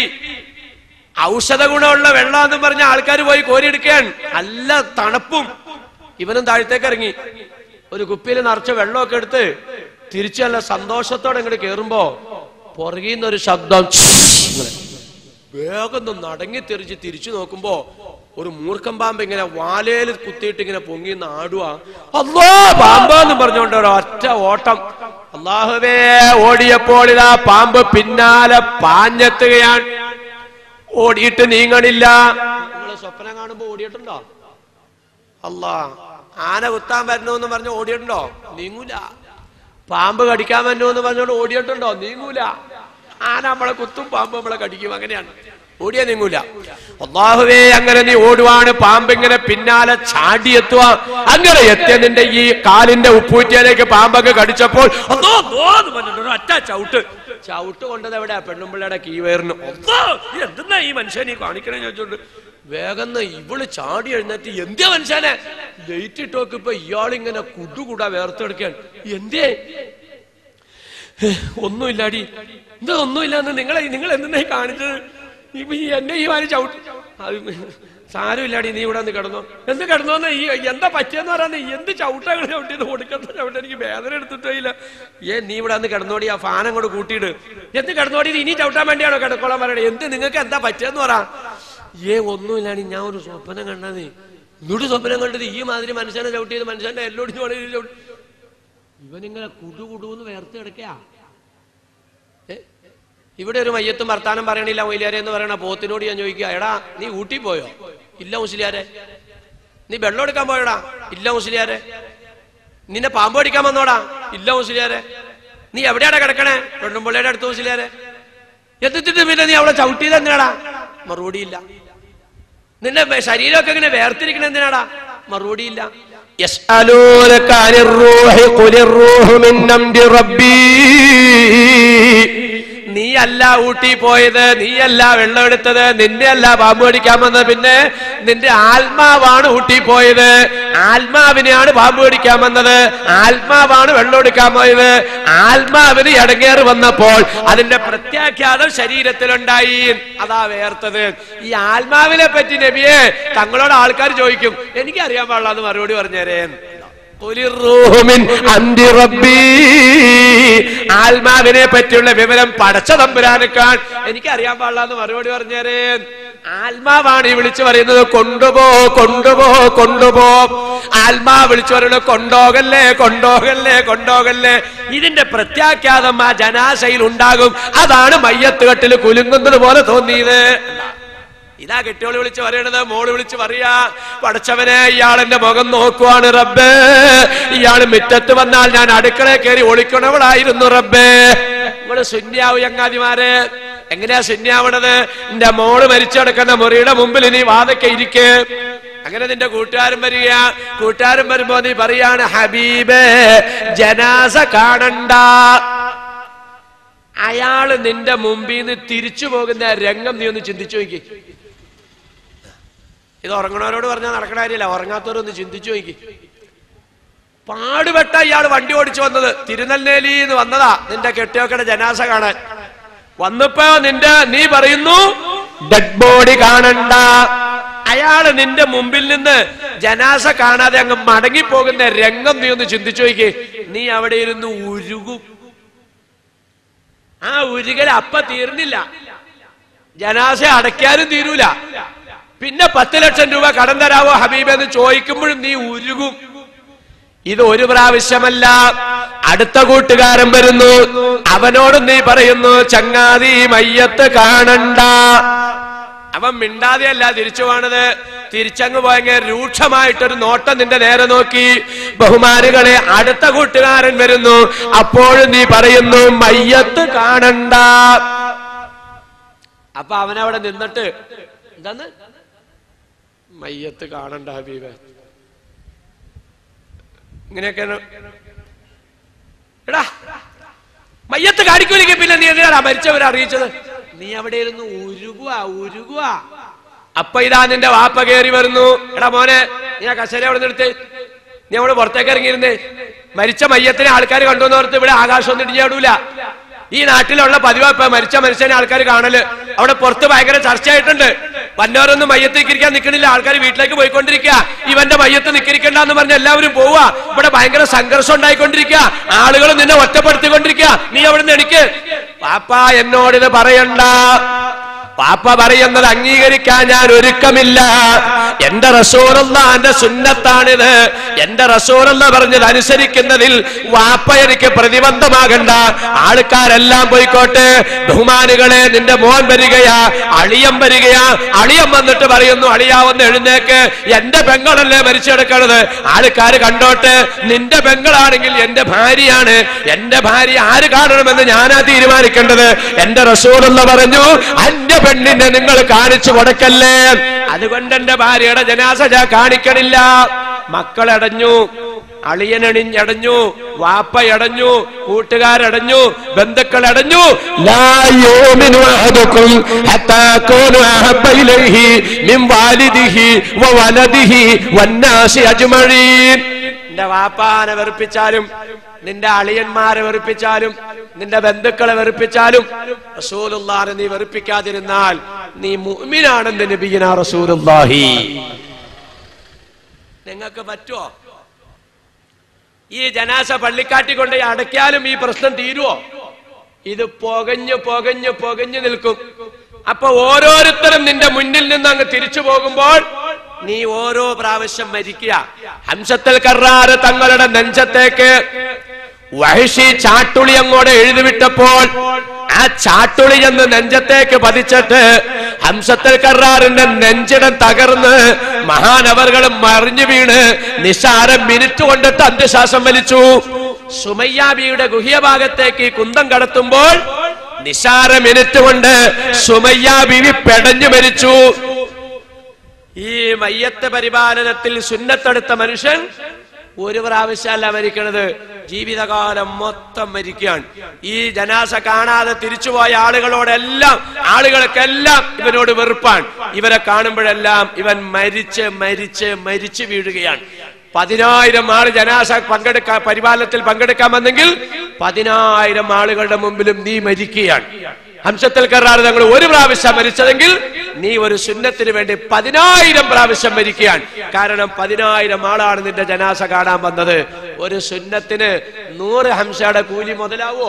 ഔഷധ ഗുണമുള്ള വെള്ളം എന്നും പറഞ്ഞ ആൾക്കാർ പോയി കോരിയെടുക്കുകയാണ് നല്ല തണുപ്പും ഇവനും താഴത്തേക്ക് ഇറങ്ങി ഒരു കുപ്പിയിൽ നിറച്ച വെള്ളമൊക്കെ എടുത്ത് തിരിച്ചു നല്ല സന്തോഷത്തോടെ ഇങ്ങോട്ട് കേറുമ്പോ പുറകിൽ നിന്നൊരു ശബ്ദം ഇങ്ങനെ. വേഗം ഒന്ന് നടങ്ങി തെറിച്ച് തിരിച്ചു നോക്കുമ്പോ ഒരു മൂർഖം പാമ്പ് ഇങ്ങനെ വാലയിൽ കുത്തിയിട്ട് ഇങ്ങനെ പൊങ്ങി നാടുക അല്ലോ പാമ്പെന്ന് പറഞ്ഞുകൊണ്ട് ഒരു ഒറ്റ ഓട്ടം അള്ളാഹുവേ ഓടിയപ്പോൾ ഇതാ പാമ്പ് പിന്നാലെ പാഞ്ഞെത്തുകയാണ് ഓടിയിട്ട് നീങ്ങണില്ല നിങ്ങൾ സ്വപ്നം കാണുമ്പോ ഓടിയിട്ടുണ്ടോ അല്ലാ ആന കുത്താൻ വരണമെന്ന് പറഞ്ഞ് ഓടിയിട്ടുണ്ടോ നീങ്ങൂല പാമ്പ് കടിക്കാൻ വരണമെന്ന് പറഞ്ഞോണ്ട് ഓടിയിട്ടുണ്ടോ നീങ്ങൂല ആന നമ്മളെ കുത്തും പാമ്പ് നമ്മളെ കടിക്കും അങ്ങനെയാണ് ഓടിയാ നീങ്ങൂല അള്ളാഹുവേ അങ്ങനെ നീ ഓടുവാണ് പാമ്പ് ഇങ്ങനെ പിന്നാലെ ചാടിയെത്തുക അങ്ങനെ എത്തിയ നിന്റെ ഈ കാലിന്റെ ഉപ്പൂറ്റിയിലേക്ക് പാമ്പൊക്കെ കടിച്ചപ്പോൾ അല്ലോ അല്ലോ എന്ന് പറഞ്ഞിട്ട് ഒരു ഒറ്റ ചവിട്ട് ചവിട്ട് കൊണ്ടത് എവിടെ പെണ്ണുമ്പിള്ളയുടെ കീവേറിന് ഒന്നോ എന്തെന്നാ ഈ മനുഷ്യനെ ഈ കാണിക്കണേ ചോദിച്ചോണ്ട് വേഗം ഇവള് ചാടി എഴുന്നേറ്റ് എന്തിയാ മനുഷ്യനെ ലൈറ്റ് ഇട്ട് നോക്കിപ്പോ ഇയാളിങ്ങനെ കുടുകൂടാ വേർത്തെടുക്കാൻ എന്തേ ഒന്നുമില്ലാടി എന്താ ഒന്നുമില്ലാന്ന് നിങ്ങളെ നിങ്ങൾ എന്തിനാ ഈ കാണിച്ചത് ഇപ്പൊ ഈ എന്നെ ഈ വാരി ചവിട്ട് അത് സാരമില്ലാടി നീ ഇവിടെ നിന്ന് കിടന്നോ എന്ത് കിടന്നോന്ന് ഈ എന്താ പറ്റിയെന്ന് പറയാന്ന് എന്ത് ചവിട്ടകൾ ചവിട്ടിയത് കൊടുക്കുന്ന ചവിട്ട് എനിക്ക് വേദന എടുത്തിട്ടില്ല ഏ നീ ഇവിടെ നിന്ന് കിടന്നോടി ആ ഫാൻ അങ്ങോട്ട് കൂട്ടിയിട്ട് എന്ത് കിടന്നോടി ഇത് ഇനി ചവിട്ടാൻ വേണ്ടിയാണോ കിടക്കോളാൻ പറയണേ എന്ത് നിങ്ങൾക്ക് എന്താ പറ്റിയെന്ന് പറ ഏ ഒന്നുമില്ലാടി ഞാൻ ഒരു സ്വപ്നം കണ്ടതേ ഇന്നോട് സ്വപ്നം കണ്ടത് ഈ മാതിരി മനുഷ്യനെ ചവിട്ടിയത് മനുഷ്യന്റെ എല്ലോടിച്ച് വളരെ ചവിട്ടി ഇവനിങ്ങനെ കുടുകുടുന്ന് വേർത്ത് കിടക്കാ ഏ? ഇവിടെ ഒരു മയ്യത്തും വർത്താനം പറയണില്ല മൊയിലാരെ എന്ന് പറയണ പോത്തിനോട് ഞാൻ ചോദിക്കുക എടാ നീ ഊട്ടി പോയോ ഇല്ല മുസ്ലിയാരെ നീ വെള്ളം എടുക്കാൻ പോയടാ ഇല്ല മുസ്ലിയാരെ നിന്നെ പാമ്പ് അടിക്കാൻ വന്നോടാ ഇല്ല മുസ്ലിയാരെ നീ എവിടെയാടാ കിടക്കണേ പെണ്ണുമ്പള്ളിയുടെ അടുത്ത് മുസ്ലിയാരെ എന്നിട്ട് പിന്നെ നീ അവളെ ചവിട്ടിയത് എന്തിനാടാ മറുപടിയില്ല നിന്റെ വെ- ശരീരമൊക്കെ ഇങ്ങനെ വേർതിരിക്കണ എന്തിനാടാ മറുപടിയില്ല يسألونك عن الروح قل الروح من أمر ربي നീയല്ല ഊട്ടി പോയത് നീയല്ല വെള്ളം എടുത്തത് നിന്നെ അല്ല പാമ്പ് കടിക്കാൻ വന്നത് പിന്നെ നിന്റെ ആത്മാവാണ് ഊട്ടി പോയത് ആത്മാവിനെയാണ് പാമ്പ് കടിക്കാൻ വന്നത് ആത്മാവാണ് വെള്ളം എടുക്കാൻ പോയത് ആത്മാവിന് ഇടങ്ങേറ് വന്നപ്പോൾ അതിന്റെ പ്രത്യാഖ്യാതം ശരീരത്തിലുണ്ടായി അതാ വേർത്തത് ഈ ആത്മാവിനെ പറ്റി നബിയെ തങ്ങളോട് ആൾക്കാർ ചോദിക്കും എനിക്കറിയാൻ പാടില്ല എന്ന് മറുപടി പറഞ്ഞേരേ ഒലിറൂഹുമിൻ അന്തി റബ്ബീ. ആത്മാവിനെ പറ്റിയുള്ള വിവരം പടച്ച തമ്പുരാനേക്കാൾ എനിക്കറിയാൻ പാടില്ല എന്ന് മറുപടി പറഞ്ഞേരേ ആത്മാവാണ് ഈ വിളിച്ചു പറയുന്നത് കൊണ്ടുപോ കൊണ്ടുപോ കൊണ്ടുപോ ആത്മാ വിളിച്ചു പറയുന്നത് കൊണ്ടോകല്ലേ കൊണ്ടോകല്ലേ കൊണ്ടോകല്ലേ ഇതിന്റെ പ്രത്യാഖ്യാതം ആ ജനാശയിൽ ഉണ്ടാകും അതാണ് മയ്യത്തുകെട്ടിൽ കുലുങ്ങുന്നത് പോലെ തോന്നിയത് ഇതാ കെട്ടിയോള് വിളിച്ച് പറയണത് മോള് വിളിച്ച് പറയാ പടച്ചവനെ ഇയാൾ എന്റെ മുഖം നോക്കുവാണ് റബ്ബേ ഇയാൾ മുറ്റത്ത് വന്നാൽ ഞാൻ അടുക്കളയിൽ കയറി ഒളിക്കണവളായിരുന്നു റബ്ബേ നിങ്ങള് ശൂന്യാവും ചങ്ങാതിമാരെ എങ്ങനെയാ ശൂന്യാവണത് എന്റെ മോള് മരിച്ചു കിടക്കുന്ന മുറിയുടെ മുമ്പിൽ നീ വാതൊക്കെ ഇരിക്ക് അങ്ങനെ നിന്റെ കൂട്ടുകാരൻ വരിക കൂട്ടുകാരൻ വരുമ്പോ നീ പറയാണ് ഹബീബേ ജനാസ കാണണ്ട അയാള് നിന്റെ മുമ്പിൽ നിന്ന് തിരിച്ചു പോകുന്ന രംഗം നീ ഒന്ന് ചിന്തിച്ചു നോക്കി ഇത് ഉറങ്ങണവരോട് പറഞ്ഞാൽ നടക്കണ കാര്യമില്ല ഉറങ്ങാത്തവരൊന്ന് ചിന്തിച്ചു നോക്കി പാടുപെട്ട ഇയാൾ വണ്ടി ഓടിച്ചു വന്നത് തിരുനെല്ലേലിന്ന് വന്നതാ നിന്റെ കെട്ടിയോക്കയുടെ ജനാസ കാണാൻ വന്നപ്പോ നിന്റെ നീ പറയുന്നു ഡെഡ് ബോഡി കാണണ്ട അയാള് നിന്റെ മുമ്പിൽ നിന്ന് ജനാസ കാണാതെ അങ്ങ് മടങ്ങിപ്പോകുന്ന രംഗം നീ ഒന്ന് ചിന്തിച്ചു നോക്കി നീ അവിടെ ഇരുന്ന് ഉരുകും ആ ഉരുകൽ അപ്പ തീർന്നില്ല ജനാസ അടയ്ക്കാനും തീരൂല പിന്നെ പത്ത് ലക്ഷം രൂപ കടം തരാവോ ഹബീബ് എന്ന് ചോദിക്കുമ്പോഴും നീ ഉരുകും ഇത് ഒരു പ്രാവശ്യമല്ല അടുത്ത കൂട്ടുകാരൻ വരുന്നു അവനോട് നീ പറയുന്നു ചങ്ങാതി മയ്യത്ത് കാണണ്ട അവൻ മിണ്ടാതെയല്ല തിരിച്ചു പോണത് തിരിച്ചങ്ങ് പോയെങ്കിൽ രൂക്ഷമായിട്ടൊരു നോട്ടം നിന്റെ നേരെ നോക്കി ബഹുമാനുകളെ അടുത്ത കൂട്ടുകാരൻ വരുന്നു അപ്പോഴും നീ പറയുന്നു മയ്യത്ത് കാണണ്ട അപ്പൊ അവനവിടെ നിന്നിട്ട് എന്താന്ന് മയ്യത്ത് കാണണ്ട ഹബീബ് ഇങ്ങനെയൊക്കെയാണ് എടാ മയ്യത്ത് കാണിക്കൂലെങ്കിൽ പിന്നെ നീ എന്തിനാടാ മരിച്ചവരെ അറിയിച്ചത് നീ അവിടെ ഇരുന്ന് ഉരുകുക ഉരുകുക അപ്പൊ ഇതാ നിന്റെ വാപ്പ കയറി വരുന്നു എടാ മോനെ നീ ആ കസേര അവിടെ നിർത്ത് നീ അവിടെ പുറത്തേക്ക് ഇറങ്ങിയിരുന്നേ മരിച്ച മയ്യത്തിനെ ആൾക്കാർ കണ്ടുവന്ന് ഓർത്ത് ഇവിടെ ആകാശമൊന്നും ഇടിഞ്ഞാടൂല ഈ നാട്ടിലുള്ള പതിവ് ഇപ്പൊ മരിച്ച മനുഷ്യനെ ആൾക്കാർ കാണല് അവിടെ പുറത്ത് ഭയങ്കര ചർച്ചയായിട്ടുണ്ട് വന്നവരൊന്നും മയ്യത്തേക്ക് ഇരിക്കാൻ നിൽക്കണില്ല ആൾക്കാർ വീട്ടിലേക്ക് പോയിക്കൊണ്ടിരിക്കുക ഇവന്റെ മയ്യത്ത് നിൽക്കരിക്കണ്ട എന്ന് പറഞ്ഞ് എല്ലാവരും പോവുക ഇവിടെ ഭയങ്കര സംഘർഷം ഉണ്ടായിക്കൊണ്ടിരിക്കുക ആളുകൾ നിന്നെ ഒറ്റപ്പെടുത്തിക്കൊണ്ടിരിക്കുക നീ അവിടെ നിന്ന് എനിക്ക് പാപ്പ എന്നോട് ഇത് പറയണ്ട പാപ്പ പറയുന്നത് അംഗീകരിക്കാൻ ഞാൻ ഒരുക്കമില്ല എന്റെ റസൂറല്ലാന്റെ സുന്നത്താണിത് എന്റെ റസൂറല്ല പറഞ്ഞത് അനുസരിക്കുന്നതിൽ വാപ്പ എനിക്ക് പ്രതിബന്ധമാകണ്ട ആൾക്കാരെല്ലാം പോയിക്കോട്ടെ ബഹുമാനുകളെ നിന്റെ മോൻ വരികയാ അളിയം വരികയാ അളിയം വന്നിട്ട് പറയുന്നു അളിയാവന്ന് എഴുന്നേക്ക് എന്റെ പെങ്ങളല്ലേ മരിച്ചെടുക്കണത് ആൾക്കാർ കണ്ടോട്ടെ നിന്റെ പെങ്ങളാണെങ്കിൽ എന്റെ ഭാര്യയാണ് എന്റെ ഭാര്യ ആര് കാണണമെന്ന് ഞാനാ തീരുമാനിക്കേണ്ടത് എന്റെ റസൂലുള്ള പറഞ്ഞു അന്യ പെണ്ണിനെ നിങ്ങൾ കാണിച്ചു കൊടുക്കല്ലേ അതുകൊണ്ട് എന്റെ ഭാര്യയുടെ ജനാസ ഞാൻ കാണിക്കണില്ല മക്കളടഞ്ഞു അളിയനണിഞ്ഞടഞ്ഞു വാപ്പയടഞ്ഞു കൂട്ടുകാരടഞ്ഞു ബന്ധുക്കൾ അടഞ്ഞു ലാ യൂമിനു അഹദുക്കും ഹത്താ അകൂനു അഹബ്ബ ഇലൈഹി മിൻ വാലിദിഹി വവലദിഹി വന്നാസി അജ്മഈൻ നിന്റെ വാപ്പാനെ വെറുപ്പിച്ചാലും നിന്റെ അളിയന്മാരെ വെറുപ്പിച്ചാലും നിന്റെ ബന്ധുക്കളെ വെറുപ്പിച്ചാലും റസൂലുള്ളാനെ നീ വെറുപ്പിക്കാതിരുന്നാൽ നീ മുഅ്മിനാണെന്ന് നബിയിന റസൂലുള്ളാഹി നിങ്ങൾക്ക് പറ്റുമോ ഈ ജനാസ പള്ളിക്കാട്ടി കൊണ്ട് അടയ്ക്കാലും ഈ പ്രശ്നം തീരുവോ ഇത് പുകഞ്ഞു പുകഞ്ഞു പുകഞ്ഞു നിൽക്കും അപ്പൊ ഓരോരുത്തരും നിന്റെ മുന്നിൽ നിന്ന് അങ്ങ് തിരിച്ചു പോകുമ്പോൾ നീ ഓരോ പ്രാവശ്യം മരിക്കുക ഹംസത്തൽ കറാറ് തങ്ങളുടെ നെഞ്ചത്തേക്ക് വഹിഷി ചാട്ടുളി അങ്ങോട്ട് എഴുതിവിട്ടപ്പോൾ ആ ചാട്ടുളി എന്ന് നെഞ്ചത്തേക്ക് പതിച്ചിട്ട് ഹംസത്തൽ കറാറിന്റെ നെഞ്ചിടം തകർന്ന് മഹാനവറുകളും മറിഞ്ഞു വീണ് നിസ്സാരം മിനിറ്റ് കൊണ്ടിട്ട് അന്ത്യശ്വാസം വലിച്ചു സുമയ്യാബിയുടെ ഗുഹ്യഭാഗത്തേക്ക് ഈ കുന്തം കടത്തുമ്പോൾ നിസാര മിനിറ്റ് കൊണ്ട് സുമയ്യാബിവി പെടഞ്ഞു മരിച്ചു ഈ മയ്യത്ത് പരിപാലനത്തിൽ സുന്നത്തെടുത്ത മനുഷ്യൻ ഒരു പ്രാവശ്യമല്ല മരിക്കണത് ജീവിതകാലം മൊത്തം മരിക്കുകയാണ് ഈ ജനാസ കാണാതെ തിരിച്ചുപോയ ആളുകളോടെല്ലാം ആളുകൾക്കെല്ലാം ഇവനോട് വെറുപ്പാണ് ഇവരെ കാണുമ്പോഴെല്ലാം ഇവൻ മരിച്ച് മരിച്ച് മരിച്ചു വീഴുകയാണ് പതിനായിരം ആള് ജനാസ പങ്കെടുക്കാൻ പരിപാലനത്തിൽ പങ്കെടുക്കാൻ വന്നെങ്കിൽ പതിനായിരം ആളുകളുടെ മുമ്പിലും നീ മരിക്കുകയാണ് ഹംസത്തിൽ കറാറ് തങ്ങൾ ഒരു പ്രാവശ്യം മരിച്ചതെങ്കിൽ നീ ഒരു സുന്നത്തിന് വേണ്ടി പതിനായിരം പ്രാവശ്യം മരിക്കുകയാണ് കാരണം പതിനായിരം ആളാണ് നിന്റെ ജനാസ കാണാൻ വന്നത് ഒരു സുന്നത്തിന് നൂറ് ഹംസയുടെ കൂലി മുതലാവോ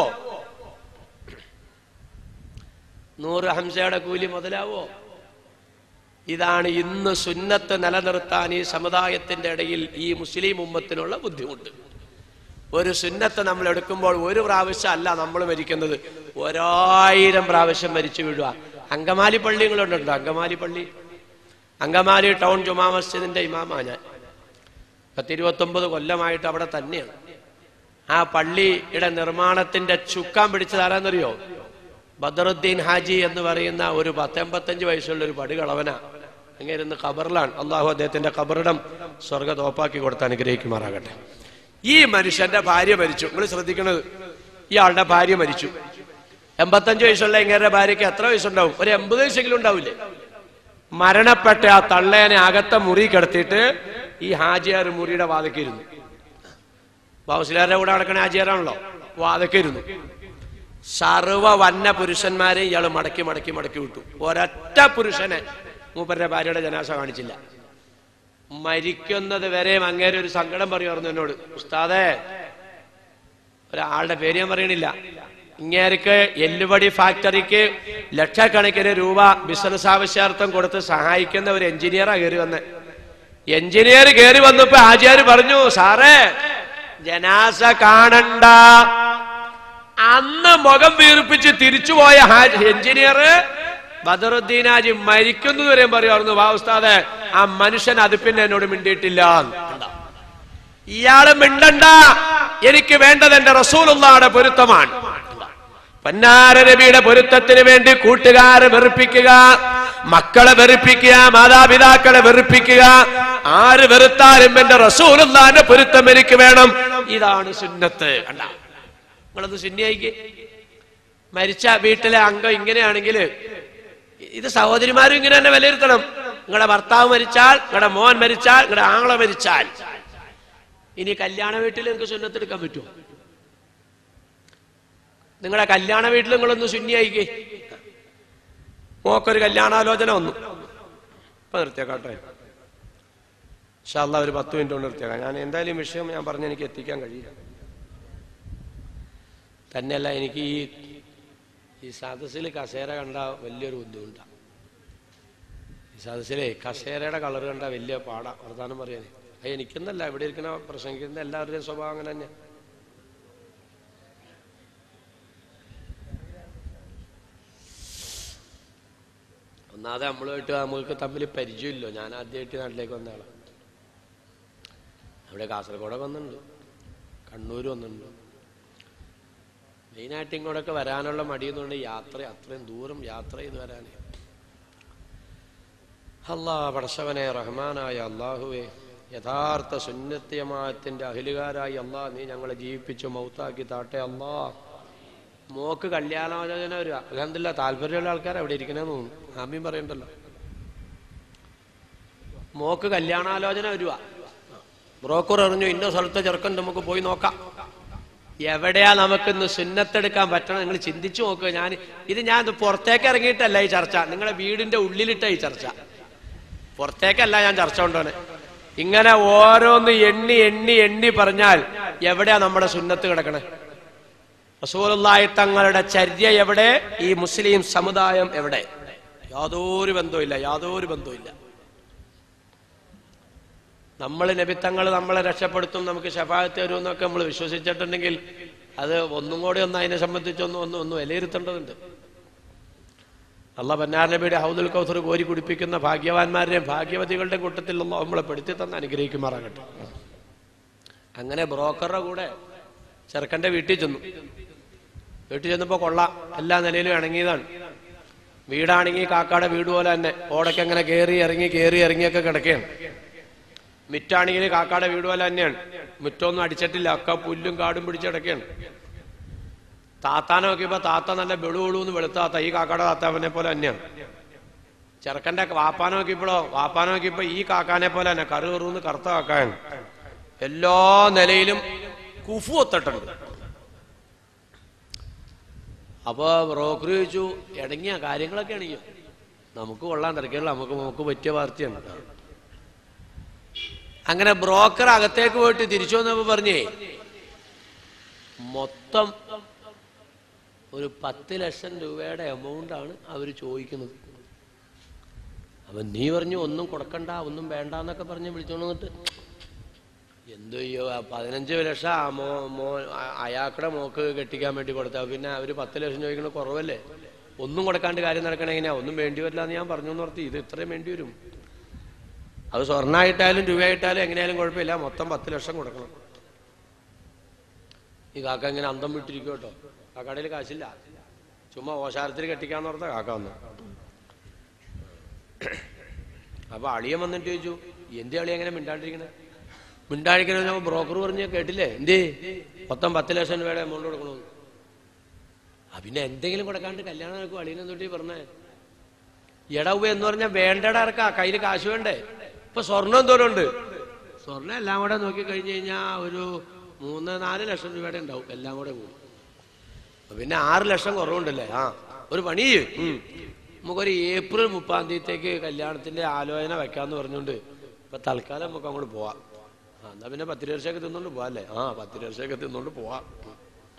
നൂറ് ഹംസയുടെ കൂലി മുതലാവോ ഇതാണ് ഇന്ന് സുന്നത്ത് നിലനിർത്താൻ ഈ സമുദായത്തിന്റെ ഇടയിൽ ഈ മുസ്ലിം ഉമ്മത്തിനുള്ള ബുദ്ധിമുട്ട് ഒരു സുന്നത്ത് നമ്മൾ എടുക്കുമ്പോൾ ഒരു പ്രാവശ്യം അല്ല നമ്മൾ മരിക്കുന്നത് ഒരായിരം പ്രാവശ്യം മരിച്ചു വീഴുക അങ്കമാലി പള്ളികളുണ്ടോ അങ്കമാലി പള്ളി അങ്കമാലി ടൗൺ ജുമാ മസ്ജിദിന്റെ ഇമാമാ ഞാൻ പത്തിരുപത്തൊമ്പത് കൊല്ലമായിട്ട് അവിടെ തന്നെയാണ് ആ പള്ളിയുടെ നിർമ്മാണത്തിന്റെ ചുക്കാൻ പിടിച്ചത് ആരാന്നറിയോ ബദറുദ്ദീൻ ഹാജി എന്ന് പറയുന്ന ഒരു പത്തൊമ്പത്തഞ്ച് വയസ്സുള്ള ഒരു പടുകളവന അങ്ങനെ ഇരുന്ന് ഖബറിലാണ് അള്ളാഹു അദ്ദേഹത്തിന്റെ ഖബറിടം സ്വർഗ തോപ്പാക്കി കൊടുത്ത് അനുഗ്രഹിക്കുമാറാകട്ടെ ഈ മനുഷ്യന്റെ ഭാര്യ മരിച്ചു നിങ്ങൾ ശ്രദ്ധിക്കണത് ഇയാളുടെ ഭാര്യ മരിച്ചു എൺപത്തഞ്ച് വയസ്സുള്ള ഇങ്ങനെ ഭാര്യയ്ക്ക് എത്ര വയസ്സുണ്ടാവും ഒരു എൺപത് വയസ്സെങ്കിലും ഉണ്ടാവില്ലേ മരണപ്പെട്ട ആ തള്ളേനെ അകത്തെ മുറി കിടത്തിയിട്ട് ഈ ഹാജിയാർ മുറിയുടെ വാതക്കിരുന്നു ബാബുസിലാരുടെ കൂടെ നടക്കണ ഹാജിയാരാണല്ലോ വാതക്കിരുന്നു സർവ വന്ന പുരുഷന്മാരെ ഇയാൾ മടക്കി മടക്കി മടക്കി വിട്ടു ഒരൊറ്റ പുരുഷനെ മൂപ്പരുടെ ഭാര്യയുടെ ജനാസ കാണിച്ചില്ല മരിക്കുന്നത് വരെയും അങ്ങേരെ ഒരു സങ്കടം പറയുമായിരുന്നു എന്നോട് ഉസ്താദേ ഒരാളുടെ പേര് ഞാൻ പറയണില്ല ഇങ്ങേർക്ക് എല്ലുപടി ഫാക്ടറിക്ക് ലക്ഷക്കണക്കിന് രൂപ ബിസിനസ് ആവശ്യാർത്ഥം കൊടുത്ത് സഹായിക്കുന്ന ഒരു എഞ്ചിനീയറാ കയറി വന്ന് എഞ്ചിനീയർ കയറി വന്നപ്പോ ആചാര്യ പറഞ്ഞു സാറേ ജനാസ കാണണ്ട അന്ന് മുഖം വീർപ്പിച്ച് തിരിച്ചുപോയ ഹാ- എഞ്ചിനീയർ ബദറുദ്ദീൻ ഹാജി മരിക്കുന്നതുവരെയും പറയുമായിരുന്നു വാ ഉസ്താദെ ആ മനുഷ്യൻ അത് പിന്നെ എന്നോട് മിണ്ടിയിട്ടില്ല കണ്ടോ? ഇയാള് മിണ്ടണ്ട എനിക്ക് വേണ്ടത് എന്റെ റസൂലുള്ളാടെ പൊരുത്തമാണ് പന്നാര നബിയുടെ പൊരുത്തത്തിന് വേണ്ടി കൂട്ടുകാരെ വെറുപ്പിക്കുക മക്കളെ വെറുപ്പിക്കുക മാതാപിതാക്കളെ വെറുപ്പിക്കുക ആര് വെറുത്താലും എന്റെ റസൂലുള്ളാന്റെ പൊരുത്തം എനിക്ക് വേണം ഇതാണ് സുന്നത്ത് കണ്ട നിങ്ങളൊന്ന് സുന്നിയായിക്ക് മരിച്ച വീട്ടിലെ അംഗം ഇങ്ങനെയാണെങ്കിൽ ഇത് സഹോദരിമാരും ഇങ്ങനെ തന്നെ വിലയിരുത്തണം നിങ്ങളുടെ ഭർത്താവ് മരിച്ചാൽ നിങ്ങളുടെ മോൻ മരിച്ചാൽ നിങ്ങളുടെ ആങ്ങള മരിച്ചാൽ ഇനി കല്യാണ വീട്ടിൽ നിങ്ങൾക്ക് സുന്നത്തെടുക്കാൻ പറ്റുമോ നിങ്ങളുടെ കല്യാണ വീട്ടിൽ നിങ്ങളൊന്ന് ശുന്യായിക്കേ മോക്കൊരു കല്യാണാലോചന വന്നു ഇപ്പൊ നിർത്തിയേക്കാട്ടെ ഇൻഷാല്ലാ ഒരു പത്ത് മിനിറ്റ് കൊണ്ട് നിർത്തിയേക്കാം ഞാൻ എന്തായാലും വിഷയം ഞാൻ പറഞ്ഞ് എനിക്ക് എത്തിക്കാൻ കഴിയില്ല തന്നെയല്ല എനിക്ക് ഈ ഈ സദസ്സിൽ കസേര കണ്ട വലിയൊരു ബുദ്ധിമുട്ടാണ് ഈ സദസ്സിലെ കസേരയുടെ കളർ കണ്ട വലിയ പാടാ വർത്താനം പറയാനേ അത് എനിക്കെന്നല്ല ഇവിടെ ഇരിക്കുന്ന പ്രസംഗിക്കുന്ന എല്ലാവരുടെയും സ്വഭാവം അങ്ങനെ തന്നെ ഒന്നാമത് നമ്മളുമായിട്ട് നമ്മൾക്ക് തമ്മിൽ പരിചയമില്ലോ ഞാൻ ആദ്യമായിട്ട് നാട്ടിലേക്ക് വന്ന ആളാണ് അവിടെ കാസർഗോഡൊക്കെ വന്നിട്ടുണ്ട് കണ്ണൂർ വന്നിട്ടുണ്ട് മെയിനായിട്ട് ഇങ്ങോട്ടൊക്കെ വരാനുള്ള മടിയെന്നുകൊണ്ട് യാത്ര അത്രയും ദൂരം യാത്ര ചെയ്ത് വരാനേ അല്ലാ പടശവനെ റഹ്മാനായ അള്ളാഹുവെ യഥാർത്ഥ സുന്നത്യമായത്തിന്റെ അഹിലുകാരായി അല്ലാ നീ ഞങ്ങളെ ജീവിപ്പിച്ചു മൗത്താക്കി താട്ടെ അല്ലാ മോക്ക് കല്യാണാലോചന ഒരു അലഹമില്ല താല്പര്യമുള്ള ആൾക്കാർ അവിടെ ഇരിക്കണമെന്ന് തോന്നുന്നു ആമീൻ പറയണ്ടല്ലോ മോക്ക് കല്യാണാലോചന വരുക ബ്രോക്കർ അറിഞ്ഞു ഇന്ന സ്ഥലത്തെ ചെറുക്കൻ നമുക്ക് പോയി നോക്കാം എവിടെയാ നമുക്കിന്ന് സുന്നത്തെടുക്കാൻ പറ്റണം നിങ്ങൾ ചിന്തിച്ചു നോക്കുക ഞാൻ ഇത് ഞാൻ ഇത് പുറത്തേക്ക് ഇറങ്ങിയിട്ടല്ല ഈ ചർച്ച നിങ്ങളെ വീടിന്റെ ഉള്ളിലിട്ട ഈ ചർച്ച പുറത്തേക്കല്ല ഞാൻ ചർച്ച കൊണ്ടുവന്നെ ഇങ്ങനെ ഓരോന്ന് എണ്ണി എണ്ണി എണ്ണി പറഞ്ഞാൽ എവിടെയാ നമ്മുടെ സുന്നത്ത് കിടക്കണേ റസൂലുള്ളാഹി തങ്ങളുടെ ചര്യ എവിടെ ഈ മുസ്ലിം സമുദായം എവിടെ യാതൊരു ബന്ധവുമില്ല യാതൊരു ബന്ധവുമില്ല നമ്മൾ നബിത്തങ്ങൾ നമ്മളെ രക്ഷപ്പെടുത്തും നമുക്ക് ഷഫായത്ത് തരും എന്നൊക്കെ നമ്മൾ വിശ്വസിച്ചിട്ടുണ്ടെങ്കിൽ അത് ഒന്നും കൂടി ഒന്ന് അതിനെ സംബന്ധിച്ചൊന്നും ഒന്ന് ഒന്ന് വിലയിരുത്തേണ്ടതുണ്ട് അല്ല ബന്നാർ നബിയുടെ ഹൗദുൽ കൗസർ കോരി കുടിപ്പിക്കുന്ന ഭാഗ്യവാന്മാരുടെയും ഭാഗ്യവതികളുടെ കൂട്ടത്തിൽ ഒന്ന് നമ്മളെ പെടുത്തി തന്ന് അനുഗ്രഹിക്കുമാറാകട്ടെ അങ്ങനെ ബ്രോക്കറുടെ കൂടെ ചെറുക്കന്റെ വീട്ടിൽ ചെന്നു വീട്ടിൽ ചെന്നപ്പോ കൊള്ളാം എല്ലാ നിലയിലും ഇണങ്ങിയതാണ് വീടാണെങ്കിൽ കാക്കാടെ വീട് പോലെ തന്നെ ഓടയ്ക്ക് അങ്ങനെ കയറി ഇറങ്ങി കയറി ഇറങ്ങിയൊക്കെ കിടക്കുകയാണ് മിറ്റാണെങ്കിൽ കാക്കാടെ വീട് പോലെ തന്നെയാണ് മുറ്റൊന്നും അടിച്ചിട്ടില്ല ഒക്കെ പുല്ലും കാടും പിടിച്ച് കിടക്കുകയാണ് താത്താനെ നോക്കിയപ്പോ താത്ത നല്ല വെളുവെളുന്ന് വെളുത്ത താത്ത ഈ കാക്കാടെ താത്താവനെ പോലെ തന്നെയാണ് ചെറുക്കന്റെ വാപ്പാനെ നോക്കിയപ്പോഴോ വാപ്പാനെ നോക്കിയപ്പോ ഈ കാക്കാനെ പോലെ തന്നെ കറു കറുന്ന് കറുത്ത കാക്കാണ് എല്ലാ നിലയിലും കുഫു ഒത്തിട്ടുണ്ട് അപ്പൊ ബ്രോക്കർ ചോദിച്ചു ഇടങ്ങിയ കാര്യങ്ങളൊക്കെ ഇണങ്ങിയോ നമുക്ക് കൊള്ളാൻ തിരക്കില്ല നമുക്ക് നമുക്ക് പറ്റിയ പാർട്ടിയാണ് അങ്ങനെ ബ്രോക്കർ അകത്തേക്ക് പോയിട്ട് തിരിച്ചു വന്നപ്പോ പറഞ്ഞേ മൊത്തം ഒരു പത്ത് ലക്ഷം രൂപയുടെ എമൗണ്ട് ആണ് അവർ ചോദിക്കുന്നത് അപ്പൊ നീ പറഞ്ഞു ഒന്നും കൊടുക്കണ്ട ഒന്നും വേണ്ട എന്നൊക്കെ പറഞ്ഞ് വിളിച്ചോണ്ട് വന്നിട്ട് എന്തോ ചെയ്യോ ആ പതിനഞ്ച് ലക്ഷം ആ മോ മോ ആ- അയാൾക്കുടെ മോക്ക് കെട്ടിക്കാൻ വേണ്ടി കൊടുത്ത പിന്നെ അവര് പത്ത് ലക്ഷം ചോദിക്കണ കുറവല്ലേ ഒന്നും കൊടുക്കാണ്ട് കാര്യം നടക്കണ എങ്ങനെയാ ഒന്നും വേണ്ടി വരില്ല എന്ന് ഞാൻ പറഞ്ഞു നിർത്തി ഇത് ഇത്രയും വേണ്ടി വരും അത് സ്വർണ്ണമായിട്ടായാലും രൂപയായിട്ടാലും എങ്ങനെയായാലും കുഴപ്പമില്ല മൊത്തം പത്ത് ലക്ഷം കൊടുക്കണം ഈ കാക്ക ഇങ്ങനെ അന്തം വിട്ടിരിക്കും കേട്ടോ കാക്കടയിൽ കാശില്ല ചുമ്മാ ഓശാരത്തിൽ കെട്ടിക്കാന്ന് പറഞ്ഞ കാക്ക വന്നു അപ്പൊ അളിയൻ വന്നിട്ട് ചോദിച്ചു എന്തേ അളി എങ്ങനെ മിണ്ടാണ്ടിരിക്കണേ മിണ്ടാണ്ടിരിക്കണ ബ്രോക്കർ പറഞ്ഞ് കേട്ടില്ലേ എന്തേ മൊത്തം പത്ത് ലക്ഷം രൂപയുടെ എമൗണ്ട് കൊടുക്കണമെന്ന് ആ പിന്നെ എന്തെങ്കിലും കൊടുക്കാണ്ട് കല്യാണം നടക്കും അളിയനെ തൊട്ടി പറഞ്ഞേ എടവ് എന്ന് പറഞ്ഞാൽ വേണ്ടട ഇറക്കാ കയ്യിൽ കാശ് വേണ്ടേ ഇപ്പൊ സ്വർണം എന്തോരം ഉണ്ട് സ്വർണം എല്ലാം കൂടെ നോക്കി കഴിഞ്ഞു കഴിഞ്ഞാൽ ഒരു മൂന്ന് നാല് ലക്ഷം രൂപയുടെ ഉണ്ടാവും എല്ലാം കൂടെ കൂടി അപ്പൊ പിന്നെ ആറ് ലക്ഷം കുറവുണ്ടല്ലേ ആ ഒരു പണി ചെയ്യ്. ഉം. നമുക്കൊരു ഏപ്രിൽ മുപ്പാം തീയതിക്ക് കല്യാണത്തിന്റെ ആലോചന വെക്കാന്ന് പറഞ്ഞുകൊണ്ട് ഇപ്പൊ തൽക്കാലം നമുക്ക് അങ്ങോട്ട് പോവാം ആ, എന്നാ പിന്നെ പത്ത് ലക്ഷമൊക്കെ തിന്നോണ്ട് പോവാം അല്ലേ ആ പത്ത് ലക്ഷമൊക്കെ തിന്നോണ്ട് പോവാം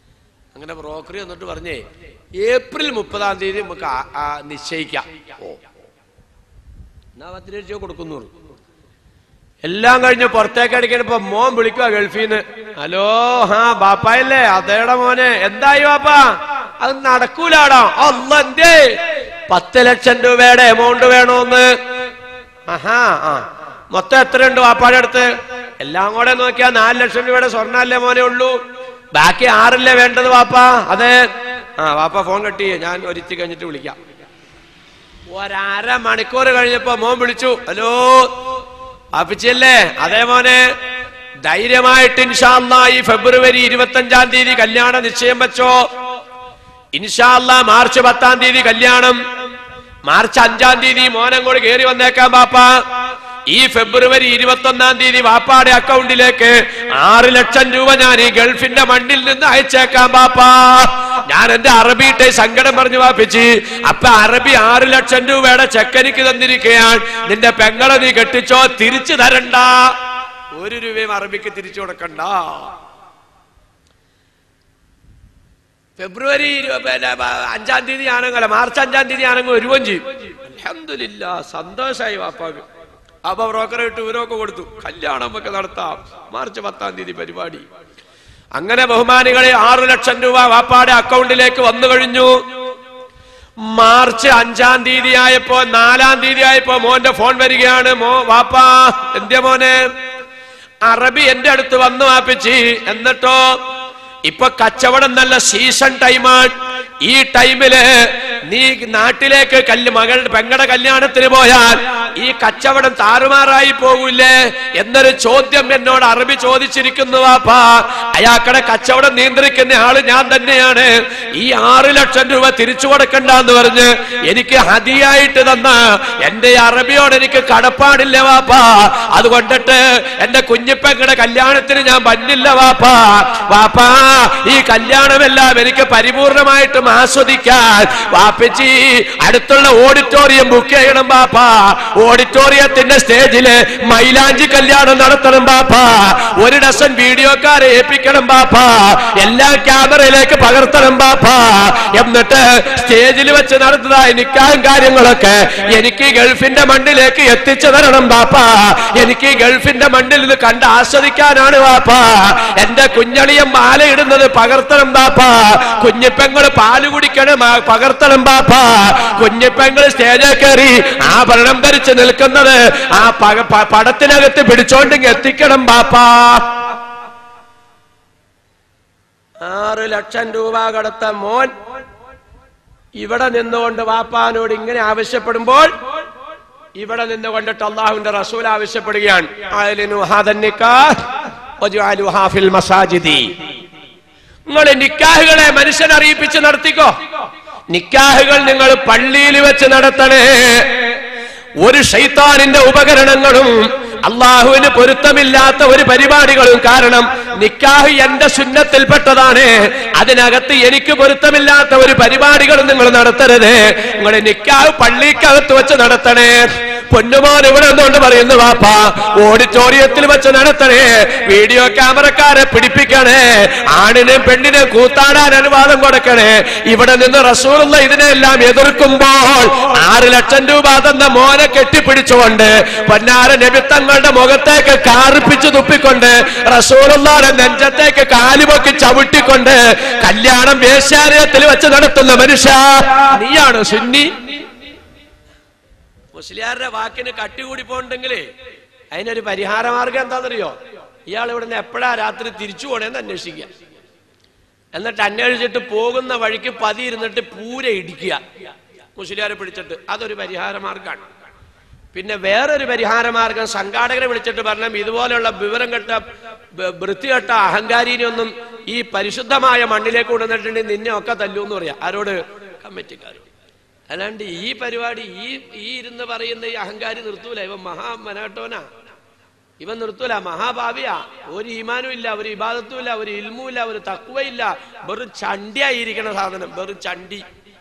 അങ്ങനെ ബ്രോക്കറി വന്നിട്ട് പറഞ്ഞേ ഏപ്രിൽ മുപ്പതാം തീയതി നമുക്ക് ആ- ആ നിശ്ചയിക്കാം ഓ എന്നാ പത്ത് ലക്ഷം രൂപ കൊടുക്കുന്നു എല്ലാം കഴിഞ്ഞ് പുറത്തേക്ക് അടിക്കണപ്പോ മോൻ വിളിക്കുക ഗൾഫിൽ നിന്ന് ഹലോ ഹാ ബാപ്പായല്ലേ അതേടെ മോനെ എന്തായി ബാപ്പാ അത് നടക്കൂലാടാ അല്ല എന്തേ പത്ത് ലക്ഷം രൂപയുടെ എമൗണ്ട് വേണോന്ന് ആഹാ ആ മൊത്തം എത്രയുണ്ട് വാപ്പാടെ അടുത്ത് എല്ലാം കൂടെ നോക്കിയാ നാല് ലക്ഷം രൂപയുടെ സ്വർണ്ണല്ലേ മോനെ ഉള്ളൂ ബാക്കി ആറല്ലേ വേണ്ടത് വാപ്പാ അതെ ആ വാപ്പ ഫോൺ കട്ടി ഞാൻ ഒരുത്തി കഴിഞ്ഞിട്ട് വിളിക്കാം ഒരര മണിക്കൂർ കഴിഞ്ഞപ്പോ മോൻ വിളിച്ചു ഹലോ പാപ്പിച്ചല്ലേ അതേ മോനെ ധൈര്യമായിട്ട് ഇൻഷാല്ല ഈ ഫെബ്രുവരി ഇരുപത്തി അഞ്ചാം തീയതി കല്യാണം നിശ്ചയം വെച്ചോ ഇൻഷാല്ല മാർച്ച് പത്താം തീയതി കല്യാണം മാർച്ച് അഞ്ചാം തീയതി മോനം കൂടി കയറി വന്നേക്കാം ബാപ്പ ഈ ഫെബ്രുവരി ഇരുപത്തി ഒന്നാം തീയതി വാപ്പാടെ അക്കൗണ്ടിലേക്ക് ആറ് ലക്ഷം രൂപ ഞാൻ ഈ ഗൾഫിന്റെ മണ്ണിൽ നിന്ന് അയച്ചേക്കാം ബാപ്പ ഞാൻ എന്റെ അറബിയിട്ടെ സങ്കടം പറഞ്ഞു വാപ്പിച്ച് അപ്പൊ അറബി ആറ് ലക്ഷം രൂപയുടെ ചെക്കനിക്ക് തന്നിരിക്കുകയാണ് നിന്റെ പെങ്ങളെ നീ കെട്ടിച്ചോ തിരിച്ചു തരണ്ട ഒരു രൂപയും അറബിക്ക് തിരിച്ചു കൊടുക്കണ്ട ഫെബ്രുവരി ഇരു- പിന്നെ ബ- അഞ്ചാം തീയതി ആണെങ്കിലോ മാർച്ച് അഞ്ചാം തീയതി ആണെങ്കിൽ വരുവം ചെയ്യും അൽഹംദുലില്ല സന്തോഷമായി വാപ്പാക്ക് അപ്പൊ ബ്രോക്കറെ ഇട്ട് ഇവരൊക്കെ കൊടുത്തു കല്യാണം നമുക്ക് നടത്താം മാർച്ച് പത്താം തീയതി പരിപാടി അങ്ങനെ ബഹുമാനികളെ ആറു ലക്ഷം രൂപ വാപ്പാടെ അക്കൗണ്ടിലേക്ക് വന്നു കഴിഞ്ഞു മാർച്ച് അഞ്ചാം തീയതി ആയപ്പോ നാലാം തീയതി ആയപ്പോ മോന്റെ ഫോൺ വരികയാണ് മോ വാപ്പാ എന്തേ മോനെ അറബി എന്റെ അടുത്ത് വന്നു വാപ്പിച്ച് എന്നിട്ടോ ഇപ്പൊ കച്ചവടം നല്ല സീസൺ ടൈമാണ് ഈ ടൈമില് നീ നാട്ടിലേക്ക് കല്ല് മകൾ പെങ്ങടെ കല്യാണത്തിന് പോയാൽ ഈ കച്ചവടം താറുമാറായി പോകൂലേ എന്നൊരു ചോദ്യം എന്നോട് അറബി ചോദിച്ചിരിക്കുന്നു വാപ്പാ അയാക്കടെ കച്ചവടം നിയന്ത്രിക്കുന്ന ആള് ഞാൻ തന്നെയാണ് ഈ ആറ് ലക്ഷം രൂപ തിരിച്ചു കൊടുക്കണ്ടെന്ന് പറഞ്ഞ് എനിക്ക് ഹതിയായിട്ട് തന്ന എന്റെ അറബിയോട് എനിക്ക് കടപ്പാടില്ല വാപ്പാ അതുകൊണ്ടിട്ട് എന്റെ കുഞ്ഞിപ്പെങ്ങടെ കല്യാണത്തിന് ഞാൻ വന്നില്ല വാപ്പാ വാപ്പാ ഈ കല്യാണമെല്ലാം എനിക്ക് പരിപൂർണമായിട്ടും ആസ്വദിക്കാൻ വാപ്പിച്ചി അടുത്തുള്ള ഓഡിറ്റോറിയം ബുക്ക് ചെയ്യണം ബാപ്പാ ഓഡിറ്റോറിയത്തിന്റെ സ്റ്റേജില് മൈലാഞ്ചി കല്യാണം നടത്തണം ബാപ്പാ ഒരു ഡസൻ വീഡിയോക്കാരെ ഏൽപ്പിക്കണം ബാപ്പാ എല്ലാ ക്യാമറയിലേക്ക് പകർത്തണം ബാപ്പാ എന്നിട്ട് സ്റ്റേജിൽ വെച്ച് നടത്തുന്നതായി നിക്കാഹും കാര്യങ്ങളൊക്കെ എനിക്ക് ഗൾഫിന്റെ മണ്ണിലേക്ക് എത്തിച്ചു തരണം ബാപ്പാ എനിക്ക് ഗൾഫിന്റെ മണ്ണിൽ ഇത് കണ്ട് ആസ്വദിക്കാനാണ് ബാപ്പാ എന്റെ കുഞ്ഞളിയം മാല ഇടുന്നത് പകർത്തണം ബാപ്പാ കുഞ്ഞിപ്പെങ്ങള് പാല് കുടിക്കണം ആ പകർത്തണം ബാപ്പാ കുഞ്ഞിപ്പെങ്ങള് സ്റ്റേജിൽ കയറി ആഭരണം ധരിച്ച് നിൽക്കുന്നത് ആ പക- പ- പടത്തിനകത്ത് പിടിച്ചോണ്ടെങ്കിൽ എത്തിക്കണം ബാപ്പാ ആറ് ലക്ഷം രൂപ കടത്ത മോൻ ഇവിടെ നിന്നുകൊണ്ട് വാപ്പാനോട് ഇങ്ങനെ ആവശ്യപ്പെടുമ്പോൾ ഇവിടെ നിന്നുകൊണ്ടിട്ട് അള്ളാഹുവിന്റെ റസൂൽ ആവശ്യപ്പെടുകയാണ് അയലിനു ഹാദൻ നിക്കാഹ് വജഅലുഹാ ഫിൽ മസാജിദി നിങ്ങൾ നിക്കാഹുകളെ മനുഷ്യൻ അറിയിപ്പിച്ച് നടത്തിക്കോ നിക്കാഹുകൾ നിങ്ങൾ പള്ളിയിൽ വെച്ച് നടത്തണേ ഒരു ഷൈത്താനിന്റെ ഉപകരണങ്ങളും അള്ളാഹുവിന് പൊരുത്തമില്ലാത്ത ഒരു പരിപാടികളും കാരണം നിക്കാഹ് എന്റെ സുന്നത്തിൽപ്പെട്ടതാണ് അതിനകത്ത് എനിക്ക് പൊരുത്തമില്ലാത്ത ഒരു പരിപാടികളും നിങ്ങൾ നടത്തരുത് നിങ്ങളുടെ നിക്കാഹ് പള്ളിക്കകത്ത് വെച്ച് നടത്തണേ പൊന്നുമോൻ ഇവിടെ നിന്നുകൊണ്ട് പറയുന്നു വാപ്പ ഓഡിറ്റോറിയത്തിൽ വെച്ച് നടത്തണേ വീഡിയോ ക്യാമറക്കാരെ പിടിപ്പിക്കണേ ആണിനും പെണ്ണിനും കൂത്താടാൻ അനുവാദം കൊടുക്കണേ ഇവിടെ നിന്ന് റസൂലുള്ള ഇതിനെല്ലാം എതിർക്കുമ്പോൾ ആറ് ലക്ഷം രൂപ തന്ന മോനെ കെട്ടിപ്പിടിച്ചുകൊണ്ട് പൊന്നാര നബിത്തങ്ങളുടെ മുഖത്തേക്ക് കാറിപ്പിച്ചു തുപ്പിക്കൊണ്ട് റസൂലുള്ളാടെ നെഞ്ചത്തേക്ക് കാലുപൊക്കി ചവിട്ടിക്കൊണ്ട് കല്യാണം വേശ്യാലയത്തിൽ വെച്ച് നടത്തുന്ന മനുഷ്യ നീയാണ് സുന്നി മുസ്ലിയാരുടെ വാക്കിന് കട്ടികൂടി പോണ്ടെങ്കിലേ അതിനൊരു പരിഹാര മാർഗം എന്താണെന്നറിയോ ഇയാൾ ഇവിടുന്ന് എപ്പോഴാ രാത്രി തിരിച്ചു പോണേന്ന് അന്വേഷിക്കുക എന്നിട്ട് അന്വേഷിച്ചിട്ട് പോകുന്ന വഴിക്ക് പതി ഇരുന്നിട്ട് പൂര ഇടിക്കുക മുസ്ലിയാരെ പിടിച്ചിട്ട് അതൊരു പരിഹാര മാർഗമാണ് പിന്നെ വേറൊരു പരിഹാര മാർഗം സംഘാടകരെ വിളിച്ചിട്ട് പറഞ്ഞു ഇതുപോലെയുള്ള വിവരം കെട്ട ബ- വൃത്തികെട്ട അഹങ്കാരിനെയൊന്നും ഈ പരിശുദ്ധമായ മണ്ണിലേക്ക് കൊണ്ടുവന്നിട്ടുണ്ടെങ്കിൽ നിന്നെ ഒക്കെ തല്ലൂ എന്ന് പറയാം ആരോട് കമ്മിറ്റിക്കാരോട് അല്ലാണ്ട് ഈ പരിപാടി ഈ ഈ ഇരുന്ന് പറയുന്ന ഈ അഹങ്കാരി നിർത്തൂല ഇവൻ മഹാമനാട്ടോനാ ഇവൻ നിർത്തൂല മഹാഭാവിയാ ഒരു ഈമാനും ഇല്ല ഒരു ഇബാദത്തും ഇല്ല ഒരു ഇൽമും ഇല്ല ഒരു തക്കുവയില്ല വെറും ചണ്ടിയായിരിക്കണ സാധനം വെറും ചണ്ടി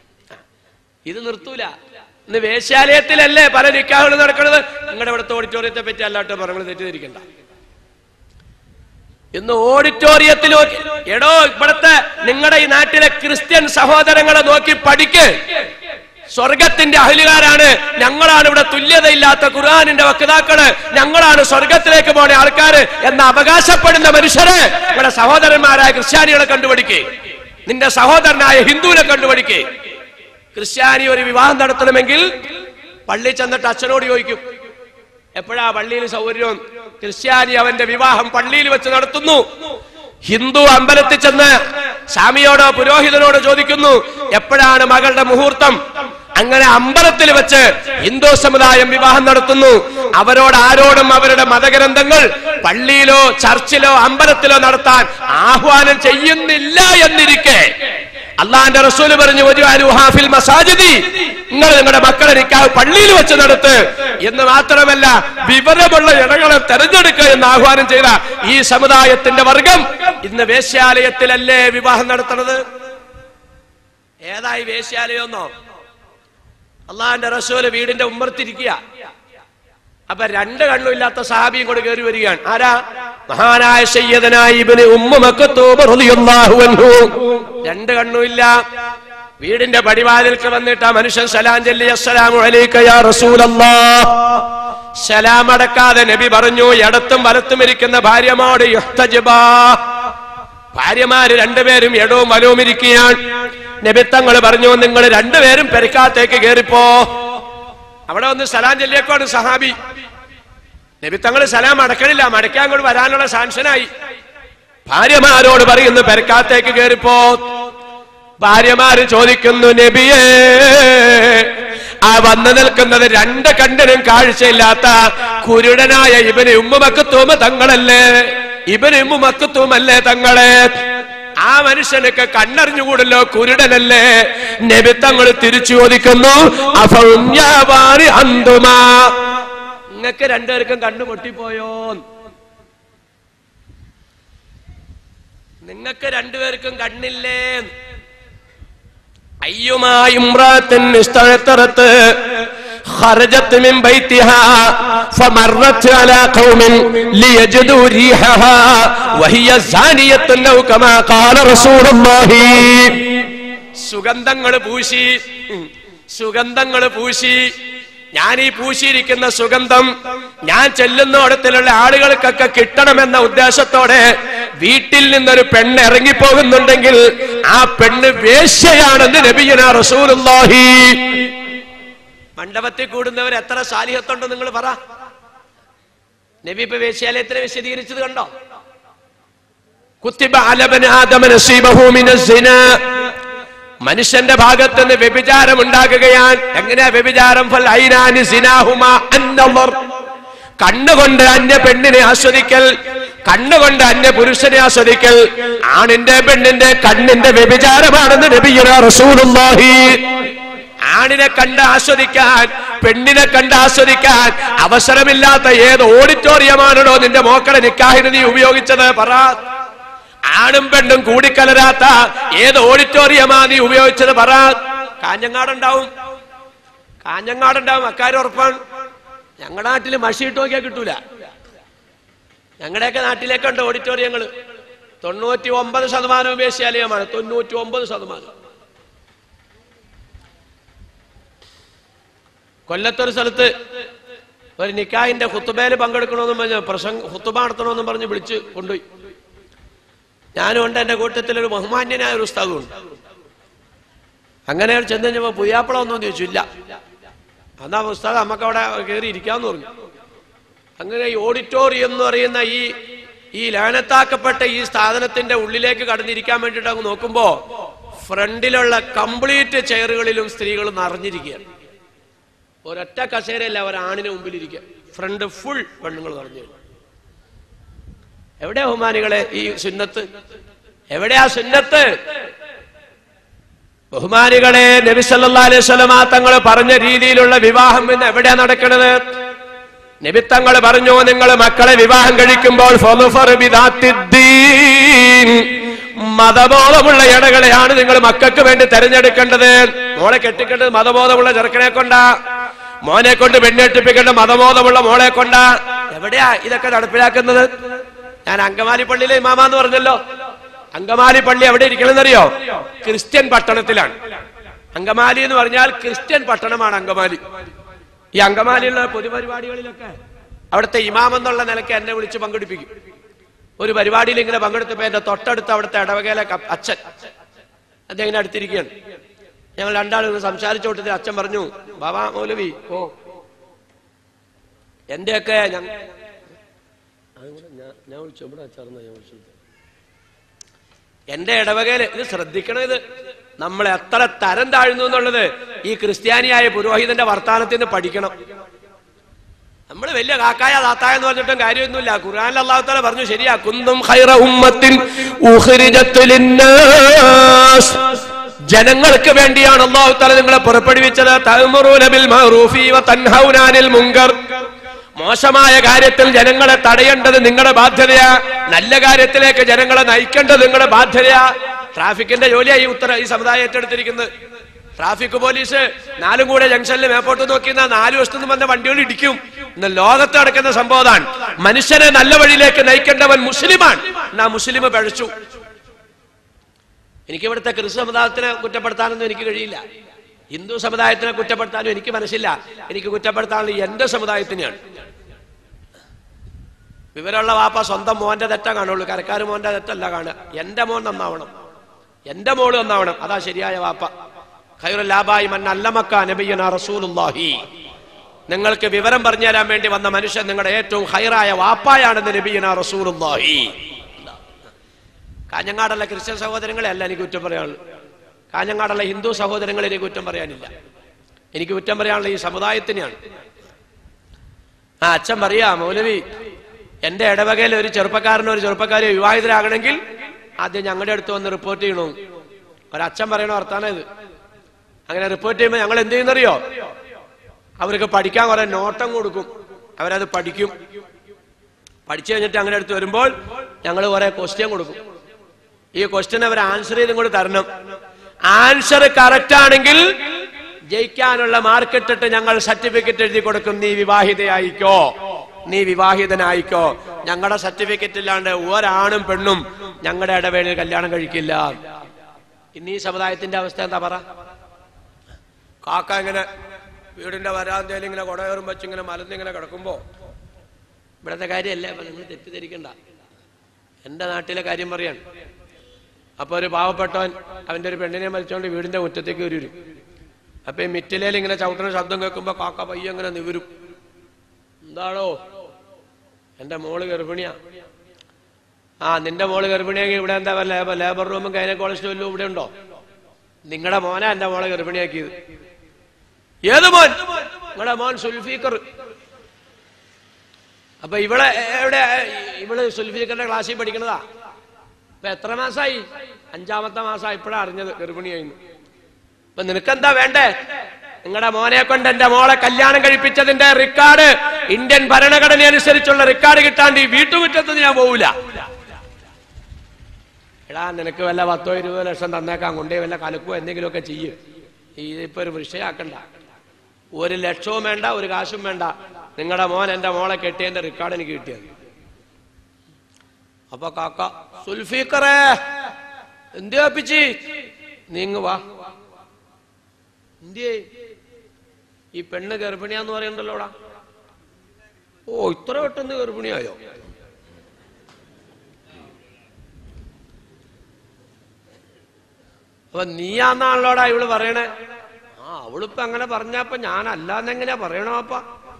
ഇത് നിർത്തൂല ഇന്ന് വേശ്യാലയത്തിലല്ലേ പല നിക്കാഹുകൾ നടക്കുന്നത് നിങ്ങളുടെ ഇവിടുത്തെ ഓഡിറ്റോറിയത്തെ പറ്റി അല്ലാട്ടോ പറഞ്ഞു തെറ്റിദ്ധരിക്കണ്ട ഇന്ന് ഓഡിറ്റോറിയത്തിൽ നോക്കി എടോ ഇവിടുത്തെ നിങ്ങളുടെ ഈ നാട്ടിലെ ക്രിസ്ത്യൻ സഹോദരങ്ങളെ നോക്കി പഠിക്ക് സ്വർഗത്തിന്റെ അഹലുകാരാണ് ഞങ്ങളാണ് ഇവിടെ തുല്യതയില്ലാത്ത ഖുർആാനിന്റെ വക്താക്കള് ഞങ്ങളാണ് സ്വർഗത്തിലേക്ക് പോണ ആൾക്കാര് എന്ന് അവകാശപ്പെടുന്ന മനുഷ്യരെ ഇവിടെ സഹോദരന്മാരായ ക്രിസ്ത്യാനികളെ കണ്ടുപിടിക്കേ നിന്റെ സഹോദരനായ ഹിന്ദുവിനെ കണ്ടുപിടിക്കേ ക്രിസ്ത്യാനി ഒരു വിവാഹം നടത്തണമെങ്കിൽ പള്ളി ചെന്നിട്ട് അച്ഛനോട് ചോദിക്കും എപ്പോഴാ പള്ളിയിൽ സൗകര്യം ക്രിസ്ത്യാനി അവന്റെ വിവാഹം പള്ളിയിൽ വെച്ച് നടത്തുന്നു ഹിന്ദു അമ്പലത്തിൽ ചെന്ന് സ്വാമിയോടോ പുരോഹിതനോട് ചോദിക്കുന്നു എപ്പോഴാണ് മകളുടെ മുഹൂർത്തം അങ്ങനെ അമ്പലത്തിൽ വെച്ച് ഹിന്ദു സമുദായം വിവാഹം നടത്തുന്നു അവരോട് ആരോടും അവരുടെ മതഗ്രന്ഥങ്ങൾ പള്ളിയിലോ ചർച്ചിലോ അമ്പലത്തിലോ നടത്താൻ ആഹ്വാനം ചെയ്യുന്നില്ല എന്നിരിക്കെ അള്ളാന്റെ റസൂല് പറഞ്ഞു "വജഅലൂ ഹാഫിൽ മസാജിദി നിങ്ങൾ നിങ്ങളുടെ മക്കളെ നിക്കാഹ് പള്ളിയിൽ വെച്ച് നടത്ത് എന്ന് മാത്രമല്ല വിവരമുള്ള ഇടങ്ങളെ തെരഞ്ഞെടുക്കുക എന്ന് ആഹ്വാനം ചെയ്ത ഈ സമുദായത്തിന്റെ വർഗം ഇന്ന് വേശ്യാലയത്തിലല്ലേ വിവാഹം നടത്തണത് ഏതായി വേശ്യാലയെന്നോ അള്ളാന്റെ റസൂല് വീടിന്റെ ഉമ്മർത്തിരിക്കുക അപ്പൊ രണ്ട് കണ്ണുമില്ലാത്ത സഹാബിയും കൂടെ കയറി വരികയാണ് ആരാ മഹാനായ സയ്യദനായ ഇബ്നു ഉമ്മു മക്കത്തൂബ് റളിയല്ലാഹു അൻഹു രണ്ട് കണ്ണുമില്ല വീടിന്റെ പടിവാതിൽക്ക് വന്നിട്ട് ആ മനുഷ്യൻ സലാം ചൊല്ലി അസ്സലാമു അലൈക യാ റസൂലല്ലാഹ് സലാം അടക്കാതെ നബി പറഞ്ഞു ഇടത്തും വലത്തും ഇരിക്കുന്ന ഭാര്യമാട് യുഹ്തജിബാ ഭാര്യമാര് രണ്ടുപേരും ഇടവും വലവും ഇരിക്കുകയാണ് നബിത്തങ്ങൾ പറഞ്ഞു നിങ്ങൾ രണ്ടുപേരും പെരക്കാത്തേക്ക് കയറിപ്പോ അവിടെ ഒന്ന് സലാം ചൊല്ലിയേക്കാണ് സഹാബി നബിത്തങ്ങൾ സലാം അടക്കണില്ല മടക്കാൻ കൊണ്ട് വരാനുള്ള സാങ്ഷനായി ഭാര്യമാരോട് പറയുന്നു പെരക്കാത്തേക്ക് കയറിപ്പോ ഭാര്യമാര് ചോദിക്കുന്നു നബിയേ ആ വന്നു നിൽക്കുന്നത് രണ്ട് കണ്ണിനും കാഴ്ചയില്ലാത്ത കുരുടനായ ഇവന് ഉമ്മുമക്കത്തൂമ തങ്ങളല്ലേ ഇവന് ഉമ്മുമക്കത്തൂമല്ലേ തങ്ങളെ ആ മനുഷ്യനൊക്കെ കണ്ണറിഞ്ഞുകൂടല്ലോ കുരുടനല്ലേ നബിത്തങ്ങൾ തിരിച്ചു ചോദിക്കുന്നു അഫൗന്യാവാറി അന്തുമാ നിങ്ങൾക്ക് രണ്ടുപേർക്കും കണ്ണു പൊട്ടിപ്പോയോ നിങ്ങൾക്ക് രണ്ടുപേർക്കും കണ്ണില്ലേ أيما امرأة استعترت خرجت من بيتها فمرت على قوم ليجدوا ريحها وهي زانية أو كما قال رسول الله സുഗന്ധങ്ങൾ പൂശി സുഗന്ധങ്ങൾ പൂശി ഞാൻ ഈ പൂശിയിരിക്കുന്ന സുഗന്ധം ഞാൻ ചെല്ലുന്നിടത്തിലുള്ള ആളുകൾക്കൊക്കെ കിട്ടണമെന്ന ഉദ്ദേശത്തോടെ വീട്ടിൽ നിന്നൊരു പെണ്ണ് ഇറങ്ങിപ്പോകുന്നുണ്ടെങ്കിൽ ആ പെണ്ണ് വേശ്യയാണെന്ന് നബിയന റസൂലുള്ളാഹി മണ്ഡപത്തിൽ കൂടുന്നവർ എത്ര സാലിഹത്തുണ്ട് നിങ്ങൾ പറ നബി ഇപ്പൊ വേശ്യാലയത്തിനെ വിശദീകരിച്ചത് കണ്ടോ കുത്തിബ അലബൻ ആദമ നസീബഹു മിനസ് സിനാ മനുഷ്യന്റെ ഭാഗത്ത് നിന്ന് വ്യഭിചാരം ഉണ്ടാകുകയാണ് എങ്ങനെയാ വ്യഭിചാരം ഫൽ ഐനാനി സിനാഹുമ അന്നവർ കണ്ണുകൊണ്ട് അന്യ പെണ്ണിനെ ആസ്വദിക്കൽ കണ്ണുകൊണ്ട് അന്യ പുരുഷനെ ആസ്വദിക്കൽ ആണിന്റെ പെണ്ണിന്റെ കണ്ണിന്റെ വ്യഭിചാരമാണെന്ന് നബിയുന റസൂലുള്ളാഹി ആണിനെ കണ്ട് ആസ്വദിക്കാൻ പെണ്ണിനെ കണ്ട് ആസ്വദിക്കാൻ അവസരമില്ലാത്ത ഏത് ഓഡിറ്റോറിയമാണോ നിന്റെ മോക്കളെ നിക്കാഹിന് നീ ഉപയോഗിച്ചത് പറ ആണും പെണ്ണും കൂടിക്കലരാത്ത ഏത് ഓഡിറ്റോറിയമാ നീ ഉപയോഗിച്ചത് പറ കാഞ്ഞങ്ങാടുണ്ടാവും കാഞ്ഞങ്ങാടുണ്ടാവും അക്കാര്യം ഉറപ്പാണ് ഞങ്ങളുടെ നാട്ടിൽ മഷിയിട്ട് നോക്കിയാൽ കിട്ടൂല ഞങ്ങളുടെയൊക്കെ നാട്ടിലേക്ക് ഉണ്ട് ഓഡിറ്റോറിയങ്ങൾ തൊണ്ണൂറ്റി ഒമ്പത് ശതമാനവും വേശ്യാലയമാണ് തൊണ്ണൂറ്റി ഒമ്പത് ശതമാനം കൊല്ലത്തൊരു സ്ഥലത്ത് ഒരു നിക്കാഹിന്റെ ഹുത്തുബേല് പങ്കെടുക്കണമെന്നും പറഞ്ഞ് പ്രസംഗ ഹുത്തുബ നടത്തണമെന്നും പറഞ്ഞ് വിളിച്ച് കൊണ്ടുപോയി ഞാനും ഉണ്ട് എന്റെ കൂട്ടത്തിൽ ഒരു ബഹുമാന്യനായ ഒരു ഉസ്താദും ഉണ്ട് അങ്ങനെ ചെന്ന് കഴിഞ്ഞപ്പോ പുയ്യാപ്പള ഒന്നും ചോദിച്ചു ഇല്ല എന്നാ ഉസ്താദ് നമുക്ക് അവിടെ കയറി ഇരിക്കാന്ന് പറഞ്ഞു അങ്ങനെ ഈ ഓഡിറ്റോറിയം എന്ന് പറയുന്ന ഈ ഈ ലാനത്താക്കപ്പെട്ട ഈ സ്ഥാപനത്തിന്റെ ഉള്ളിലേക്ക് കടന്നിരിക്കാൻ വേണ്ടിയിട്ട് അങ്ങ് നോക്കുമ്പോ ഫ്രണ്ടിലുള്ള കംപ്ലീറ്റ് ചെയറുകളിലും സ്ത്രീകൾ നിറഞ്ഞിരിക്കുകയാണ് ഒരൊറ്റ കസേരയല്ല ഒരാണിന് മുമ്പിൽ ഇരിക്കുക ഫ്രണ്ട് ഫുൾ പെണ്ണുങ്ങൾ നിറഞ്ഞു എവിടെയാ ബഹുമാനികളെ ഈ സുന്നത്ത് എവിടെയാ സുന്നത്ത് ബഹുമാനികളെ നബി സല്ലല്ലാഹു അലൈഹി വസല്ലമ തങ്ങൾ പറഞ്ഞ രീതിയിലുള്ള വിവാഹം ഇന്ന് എവിടെയാ നടക്കുന്നത് നബി തങ്ങൾ പറഞ്ഞു നിങ്ങൾ മക്കളെ വിവാഹം കഴിക്കുമ്പോൾ ഫളുഫർ ബിദാത്തിദ്ദീൻ. മതബോധമുള്ള ഇടകളെയാണ് നിങ്ങൾ മക്കൾക്ക് വേണ്ടി തെരഞ്ഞെടുക്കേണ്ടത് മോളെ കെട്ടിക്കേണ്ടത് മതബോധമുള്ള ചെറുക്കനെ കൊണ്ടാ മോനെ കൊണ്ട് പെണ്ണെട്ടിപ്പിക്കേണ്ട മതബോധമുള്ള മോളെ കൊണ്ടാ എവിടെയാ ഇതൊക്കെ നടപ്പിലാക്കുന്നത് ഞാൻ അങ്കമാലി പള്ളിയിലെ ഇമാമാന്ന് പറഞ്ഞല്ലോ അങ്കമാലി പള്ളി എവിടെ ഇരിക്കണമെന്നറിയോ ക്രിസ്ത്യൻ പട്ടണത്തിലാണ് അങ്കമാലി എന്ന് പറഞ്ഞാൽ ക്രിസ്ത്യൻ പട്ടണമാണ് അങ്കമാലി ഈ അങ്കമാലിയുള്ള പൊതുപരിപാടികളിലൊക്കെ അവിടുത്തെ ഇമാം എന്നുള്ള നിലയ്ക്ക് എന്നെ വിളിച്ച് പങ്കെടുപ്പിക്കും ഒരു പരിപാടിയിൽ ഇങ്ങനെ പങ്കെടുത്തപ്പോ എന്റെ തൊട്ടടുത്ത് അവിടുത്തെ ഇടവകയിലെ ക- അച്ഛൻ അദ്ദേഹം ഇങ്ങനെ അടുത്തിരിക്കുകയാണ് ഞങ്ങൾ രണ്ടാളും സംസാരിച്ച കൂട്ടത്തിൽ അച്ഛൻ പറഞ്ഞു ബാബാ മൗലവി ഓ എന്റെയൊക്കെ ഞങ്ങ അതുകൂടെ ഞാൻ- ഞാൻ വിളിച്ചു ഇവിടെ വെച്ചാർന്നാ ഞാൻ വിളിച്ചത് എന്റെ ഇടവകയില് ഇത് ശ്രദ്ധിക്കണം ഇത് നമ്മൾ എത്ര തരം താഴ്ന്നു എന്നുള്ളത് ഈ ക്രിസ്ത്യാനിയായ പുരോഹിതന്റെ വർത്താനത്തിന് പഠിക്കണം നമ്മൾ വലിയ കാക്കായ താത്തായ എന്ന് പറഞ്ഞിട്ടും കാര്യമൊന്നുമില്ല ഖുർആനിൽ അള്ളാഹു താല പറഞ്ഞു ശരിയാ കുന്തും ഖൈറ ഉമ്മത്തിൻ ഉഖ്രിജത്തു ലിന്നാസ്. ജനങ്ങൾക്ക് വേണ്ടിയാണ് അള്ളാഹു താല നിങ്ങളെ പുറപ്പെടുവിച്ചത് തഅ്മുറൂന ബിൽ മഅറൂഫി വ തൻഹൗന അനിൽ മുങ്കർ മോശമായ കാര്യത്തിൽ ജനങ്ങളെ തടയേണ്ടത് നിങ്ങളുടെ ബാധ്യതയാ നല്ല കാര്യത്തിലേക്ക് ജനങ്ങളെ നയിക്കേണ്ടത് നിങ്ങളുടെ ബാധ്യതയാ ട്രാഫിക്കിന്റെ ജോലിയായി ഈ ഉത്തര ഈ സമുദായം ഏറ്റെടുത്തിരിക്കുന്നത് ട്രാഫിക് പോലീസ് നാലും കൂടെ ജംഗ്ഷനിൽ മേപ്പോട്ട് നോക്കി നിന്നാ നാല് വശത്തു നിന്ന് വന്ന വണ്ടികൾ ഇടിക്കും ഇന്ന് ലോകത്ത് നടക്കുന്ന സംഭവമാണ് മനുഷ്യനെ നല്ല വഴിയിലേക്ക് നയിക്കേണ്ടവൻ മുസ്ലിമാണ് എന്നാ മുസ്ലിം പഴച്ചു എനിക്ക് ഇവിടുത്തെ ക്രിസ്തു സമുദായത്തിനെ കുറ്റപ്പെടുത്താനൊന്നും എനിക്ക് കഴിയില്ല ഹിന്ദു സമുദായത്തിനെ കുറ്റപ്പെടുത്താനും എനിക്ക് മനസ്സില്ല എനിക്ക് കുറ്റപ്പെടുത്താനുള്ള എന്റെ സമുദായത്തിനെയാണ് വിവരമുള്ള വാപ്പ സ്വന്തം മോന്റെ തെറ്റ കാണുള്ളൂ കരക്കാർ മോന്റെ തെറ്റല്ല കാണുക എന്റെ മോൻ നന്നാവണം എന്റെ മോള് നന്നാവണം അതാ ശരിയായ വാപ്പ ഖൈറുല്ലാബായി മൻ അല്ലമക്ക നബിയന റസൂലുള്ളാഹി നിങ്ങൾക്ക് വിവരം പറഞ്ഞു തരാൻ വേണ്ടി വന്ന മനുഷ്യൻ നിങ്ങളുടെ ഏറ്റവും ഹൈറായ വാപ്പായാണെന്ന് നബിയന റസൂലുള്ളാഹി കാഞ്ഞങ്ങാടുള്ള ക്രിസ്ത്യൻ സഹോദരങ്ങളെ അല്ല എനിക്ക് കുറ്റം പറയാനുള്ളൂ കാഞ്ഞങ്ങാടുള്ള ഹിന്ദു സഹോദരങ്ങളെ എനിക്ക് കുറ്റം പറയാനില്ല എനിക്ക് കുറ്റം പറയാനുള്ള ഈ സമുദായത്തിനെയാണ് ആ അച്ഛൻ പറയാ മൗലവി എന്റെ ഇടവകയിൽ ഒരു ചെറുപ്പക്കാരനോ ഒരു ചെറുപ്പക്കാരിയോ വിവാഹിതരാകണമെങ്കിൽ ആദ്യം ഞങ്ങളുടെ അടുത്ത് വന്ന് റിപ്പോർട്ട് ചെയ്യണു ഒരച്ഛൻ പറയണ വർത്താനം ഇത് അങ്ങനെ റിപ്പോർട്ട് ചെയ്യുമ്പോൾ ഞങ്ങൾ എന്ത് ചെയ്യുന്നറിയോ അവർക്ക് പഠിക്കാൻ കുറെ നോട്ടം കൊടുക്കും അവരത് പഠിക്കും പഠിച്ചു കഴിഞ്ഞിട്ട് അങ്ങനെ അടുത്ത് വരുമ്പോൾ ഞങ്ങൾ കുറെ ക്വസ്റ്റ്യൻ കൊടുക്കും ഈ ക്വസ്റ്റ്യൻ അവർ ആൻസർ ചെയ്തും കൂടി തരണം ആൻസർ കറക്റ്റ് ആണെങ്കിൽ ജയിക്കാനുള്ള മാർക്കിട്ടിട്ട് ഞങ്ങൾ സർട്ടിഫിക്കറ്റ് എഴുതി കൊടുക്കും നീ വിവാഹിതയായിക്കോ നീ വിവാഹിതനായിക്കോ ഞങ്ങളുടെ സർട്ടിഫിക്കറ്റ് ഇല്ലാണ്ട് ഒരാണും പെണ്ണും ഞങ്ങളുടെ ഇടവേളയിൽ കല്യാണം കഴിക്കില്ല ഇന്ന് ഈ സമുദായത്തിന്റെ അവസ്ഥ എന്താ പറ കാക്ക ഇങ്ങനെ വീടിന്റെ വരാന്തയിൽ ഇങ്ങനെ കുടയേറും വെച്ച് ഇങ്ങനെ മലന്നിങ്ങനെ കിടക്കുമ്പോ ഇവിടത്തെ കാര്യമല്ല അപ്പൊ നിങ്ങൾ തെറ്റിദ്ധരിക്കണ്ട എന്റെ നാട്ടിലെ കാര്യം പറയാണ് അപ്പൊ ഒരു പാവപ്പെട്ടവൻ അവന്റെ ഒരു പെണ്ണിനെ മരിച്ചോണ്ട് വീടിന്റെ മുറ്റത്തേക്ക് വരും അപ്പൊ ഈ മിറ്റിലേൽ ഇങ്ങനെ ചവിട്ടുന്ന ശബ്ദം കേൾക്കുമ്പോ കാക്ക പയ്യ ഇങ്ങനെ നിവരും എന്താണോ എന്റെ മോള് ഗർഭിണിയാ ആ നിന്റെ മോള് ഗർഭിണിയാക്കി ഇവിടെ എന്താ ലേബർ ലേബർ റൂമും ഗൈനക്കോളജിസ്റ്റും വല്ലതും ഇവിടെ ഉണ്ടോ നിങ്ങളുടെ മോനാ എന്റെ മോളെ ഗർഭിണിയാക്കിയത് ഏത് മോൻ നിങ്ങളുടെ മോൻ സുൽഫീഖർ അപ്പൊ ഇവിടെ എവിടെ ഇവള് സുൽഫീഖറിന്റെ ക്ലാസ്സിൽ പഠിക്കണതാ ഇപ്പൊ എത്ര മാസമായി അഞ്ചാമത്തെ മാസം ഇപ്പോഴാ അറിഞ്ഞത് ഗർഭിണിയായിരുന്നു അപ്പൊ നിനക്കെന്താ വേണ്ടേ നിങ്ങളുടെ മോനെ കൊണ്ട് എന്റെ മോളെ കല്യാണം കഴിപ്പിച്ചതിന്റെ റെക്കോർഡ് ഇന്ത്യൻ ഭരണഘടന അനുസരിച്ചുള്ള റെക്കോർഡ് കിട്ടാണ്ട് ഈ വീട്ടുമുറ്റത്ത് ഞാൻ പോവില്ല എടാ നിനക്ക് വല്ല പത്തോ ഇരുപതോ ലക്ഷം തന്നേക്കാൻ കൊണ്ടേ വല്ല കലക്കോ എന്തെങ്കിലുമൊക്കെ ചെയ്യും ഇതിപ്പോ ഒരു വിഷയാക്കണ്ട ഒരു ലക്ഷവും വേണ്ട ഒരു കാശും വേണ്ട നിങ്ങളുടെ മോൻ എന്റെ മോളെ കെട്ടിയതിന്റെ റെക്കോർഡ് എനിക്ക് കിട്ടിയത് അപ്പൊ കാക്ക സുൽഫീക്കറേ എന്ത് കപ്പിച്ച് നീങ്ങ് വാ എന്തിയേ ഈ പെണ്ണ് ഗർഭിണിയാന്ന് പറയണ്ടല്ലോടാ ഓ ഇത്ര പെട്ടെന്ന് ഗർഭിണിയായോ അപ്പൊ നീയാന്നാണല്ലോടാ ഇവള് പറയണേ ആ അവളിപ്പോ അങ്ങനെ പറഞ്ഞപ്പോ ഞാൻ അല്ലാന്നെങ്ങനെയാ പറയണോ അപ്പ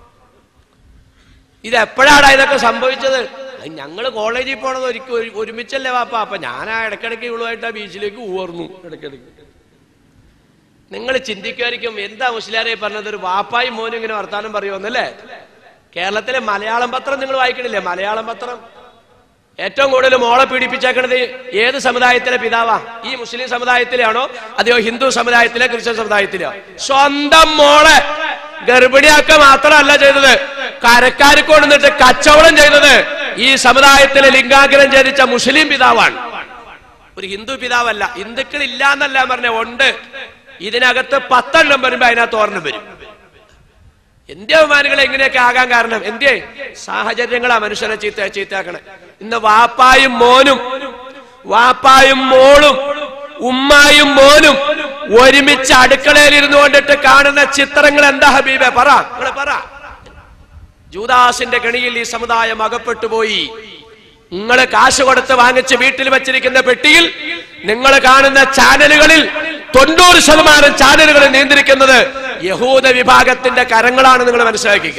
ഇത് എപ്പോഴാടാ ഇതൊക്കെ സംഭവിച്ചത് അത് ഞങ്ങള് കോളേജിൽ പോണത് ഒരിക്കൽ ഒരു- ഒരുമിച്ചല്ലേ വാപ്പ അപ്പൊ ഞാൻ ആ ഇടയ്ക്കിടയ്ക്ക് ഇവളുമായിട്ട് ആ ബീച്ചിലേക്ക് ഊർന്നു ഇടയ്ക്കിടയ്ക്ക് നിങ്ങൾ ചിന്തിക്കുമായിരിക്കും എന്താ മുസ്ലിയാരെ പറഞ്ഞത് ഒരു വാപ്പായും മോനും ഇങ്ങനെ വർത്താനം പറയുമെന്നല്ലേ കേരളത്തിലെ മലയാളം പത്രം നിങ്ങൾ വായിക്കണില്ലേ മലയാളം പത്രം ഏറ്റവും കൂടുതൽ മോളെ പീഡിപ്പിച്ചേക്കണത് ഏത് സമുദായത്തിലെ പിതാവാ ഈ മുസ്ലിം സമുദായത്തിലാണോ അതെയോ ഹിന്ദു സമുദായത്തിലെ ക്രിസ്ത്യൻ സമുദായത്തിലോ സ്വന്തം മോളെ ഗർഭിണിയാക്ക മാത്രമല്ല ചെയ്തത് കരക്കാർ കൊണ്ടുവന്നിട്ട് കച്ചവടം ചെയ്തത് ഈ സമുദായത്തിലെ ലിംഗാഗ്രഹം ഛേദിച്ച മുസ്ലിം പിതാവാണ് ഒരു ഹിന്ദു പിതാവല്ല ഹിന്ദുക്കൾ ഇല്ല എന്നല്ല പറഞ്ഞ ഉണ്ട് ഇതിനകത്ത് പത്തെണ്ണം വരുമ്പോ അതിനകത്ത് ഓർണം വരും എന്തേ ബഹുമാനികളെ എങ്ങനെയൊക്കെ ആകാൻ കാരണം എന്തേ സാഹചര്യങ്ങളാ മനുഷ്യനെ ചീത്ത ചീത്തയാക്കണേ ഇന്ന് വാപ്പായും മോനും വാപ്പായും മോളും ഉമ്മായും മോനും ഒരുമിച്ച് അടുക്കളയിൽ ഇരുന്നു കൊണ്ടിട്ട് കാണുന്ന ചിത്രങ്ങൾ എന്താ ഹബീബെ പറ നിങ്ങള് പറ ജൂദാസിന്റെ കെണിയിൽ ഈ സമുദായം അകപ്പെട്ടു പോയി നിങ്ങൾ കാശ് കൊടുത്ത് വാങ്ങിച്ച് വീട്ടിൽ വെച്ചിരിക്കുന്ന പെട്ടിയിൽ നിങ്ങൾ കാണുന്ന ചാനലുകളിൽ തൊണ്ണൂറ് ശതമാനം ചാനലുകൾ നിയന്ത്രിക്കുന്നത് യഹൂദ വിഭാഗത്തിന്റെ കരങ്ങളാണ് നിങ്ങൾ മനസ്സിലാക്കുക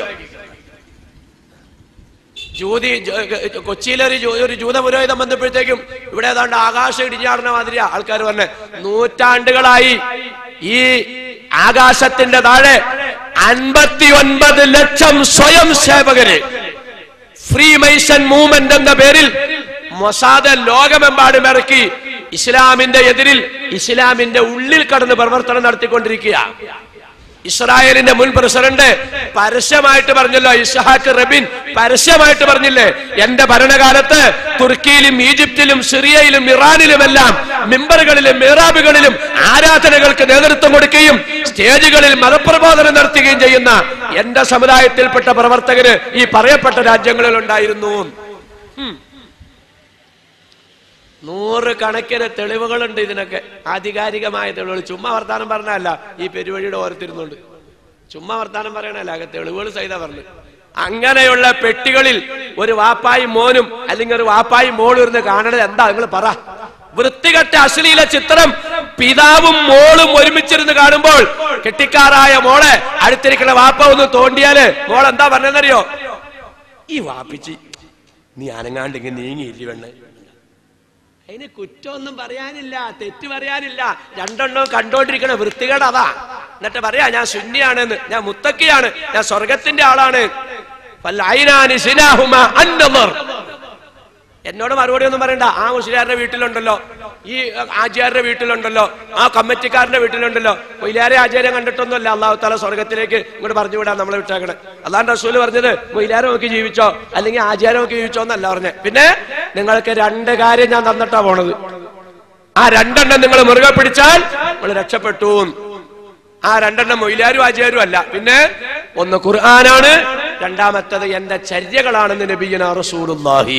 ജൂതി ജ- കൊച്ചിയിലൊരു ജൂ- ഒരു ജൂത പുരോഹിതം വന്നപ്പോഴത്തേക്കും ഇവിടെ ഏതാണ്ട് ആകാശം ഇടിഞ്ഞാടുന്ന മാതിരിയാ ആൾക്കാർ പറഞ്ഞ് നൂറ്റാണ്ടുകളായി ഈ ആകാശത്തിന്റെ താഴെ അൻപത്തി ഒൻപത് ലക്ഷം സ്വയം സേവകര് ഫ്രീ മൈസൺ മൂവ്മെന്റ് എന്ന പേരിൽ മൊസാദ് ലോകമെമ്പാടും ഇറക്കി ഇസ്ലാമിന്റെ എതിരിൽ ഇസ്ലാമിന്റെ ഉള്ളിൽ കടന്ന് പ്രവർത്തനം നടത്തിക്കൊണ്ടിരിക്കുക ഇസ്രായേലിന്റെ മുൻ പ്രസിഡന്റ് പരസ്യമായിട്ട് പറഞ്ഞല്ലോ ഇസ്ഹാഖ് റബിൻ പരസ്യമായിട്ട് പറഞ്ഞില്ലേ എന്റെ ഭരണകാലത്ത് തുർക്കിയിലും ഈജിപ്തിലും സിറിയയിലും ഇറാനിലുമെല്ലാം മിമ്പറുകളിലും മിറാബുകളിലും ആരാധനകൾക്ക് നേതൃത്വം കൊടുക്കുകയും സ്റ്റേജുകളിൽ മതപ്രബോധനം നടത്തുകയും ചെയ്യുന്ന എന്റെ സമുദായത്തിൽപ്പെട്ട പ്രവർത്തകര് ഈ പറയപ്പെട്ട രാജ്യങ്ങളിൽ ഉണ്ടായിരുന്നു നൂറ് കണക്കിന് തെളിവുകളുണ്ട് ഇതിനൊക്കെ ആധികാരികമായ തെളിവുകൾ ചുമ്മാ വർത്താനം പറഞ്ഞല്ല ഈ പെരുവഴിയുടെ ഓരത്തിരുന്നുണ്ട് ചുമ്മാ വർത്താനം പറയണല്ല അക തെളിവുകൾ സഹിത പറഞ്ഞു അങ്ങനെയുള്ള പെട്ടികളിൽ ഒരു വാപ്പായും മോനും അല്ലെങ്കിൽ ഒരു വാപ്പായും മോളും ഇരുന്ന് കാണണത് എന്താ നിങ്ങൾ പറ വൃത്തികെട്ട അശ്ലീല ചിത്രം പിതാവും മോളും ഒരുമിച്ചിരുന്ന് കാണുമ്പോൾ കെട്ടിക്കാറായ മോളെ അടുത്തിരിക്കുന്ന വാപ്പ ഒന്ന് തോണ്ടിയാല് മോൾ എന്താ പറഞ്ഞതെന്നറിയോ ഈ വാപ്പിച്ചി നീ അനങ്ങാണ്ട് ഇങ്ങനെ നീങ്ങിയില്ല വെണ്ണ അതിന് കുറ്റമൊന്നും പറയാനില്ല തെറ്റ് പറയാനില്ല രണ്ടെണ്ണവും കണ്ടോണ്ടിരിക്കണ വൃത്തികേട് അതാ എന്നിട്ട് പറയാ ഞാൻ ശൂന്യാണെന്ന് ഞാൻ മുത്തക്കിയാണ് ഞാൻ സ്വർഗത്തിന്റെ ആളാണ് ഫല്ലൈനാനി സിനാഹുമ അന്നദർ. എന്നോട് മറുപടി ഒന്നും പറയണ്ട ആ മുസ്ലിയാരുടെ വീട്ടിലുണ്ടല്ലോ ഈ ആചാര്യരുടെ വീട്ടിലുണ്ടല്ലോ ആ കമ്മിറ്റിക്കാരന്റെ വീട്ടിലുണ്ടല്ലോ മൊയിലാരെ ആചാര്യം കണ്ടിട്ടൊന്നുമല്ല അള്ളാഹു താല സ്വർഗത്തിലേക്ക് ഇങ്ങോട്ട് പറഞ്ഞു വിടാൻ നമ്മളെ വിട്ടേക്കണേ അതാണ് റസൂല് പറഞ്ഞത് മൊയിലാരെ നോക്കി ജീവിച്ചോ അല്ലെങ്കിൽ ആചാരം നോക്കി ജീവിച്ചോ എന്നല്ല പറഞ്ഞത് പിന്നെ നിങ്ങൾക്ക് രണ്ട് കാര്യം ഞാൻ തന്നിട്ടാ പോണത് ആ രണ്ടെണ്ണം നിങ്ങൾ മുറുകെ പിടിച്ചാൽ നിങ്ങൾ രക്ഷപ്പെട്ടു ആ രണ്ടെണ്ണം മൊയിലാരും ആചാരും അല്ല പിന്നെ ഒന്ന് ഖുർആനാണ് രണ്ടാമത്തത് എന്റെ ചര്യകളാണെന്ന് നബിയന റസൂലുള്ളാഹി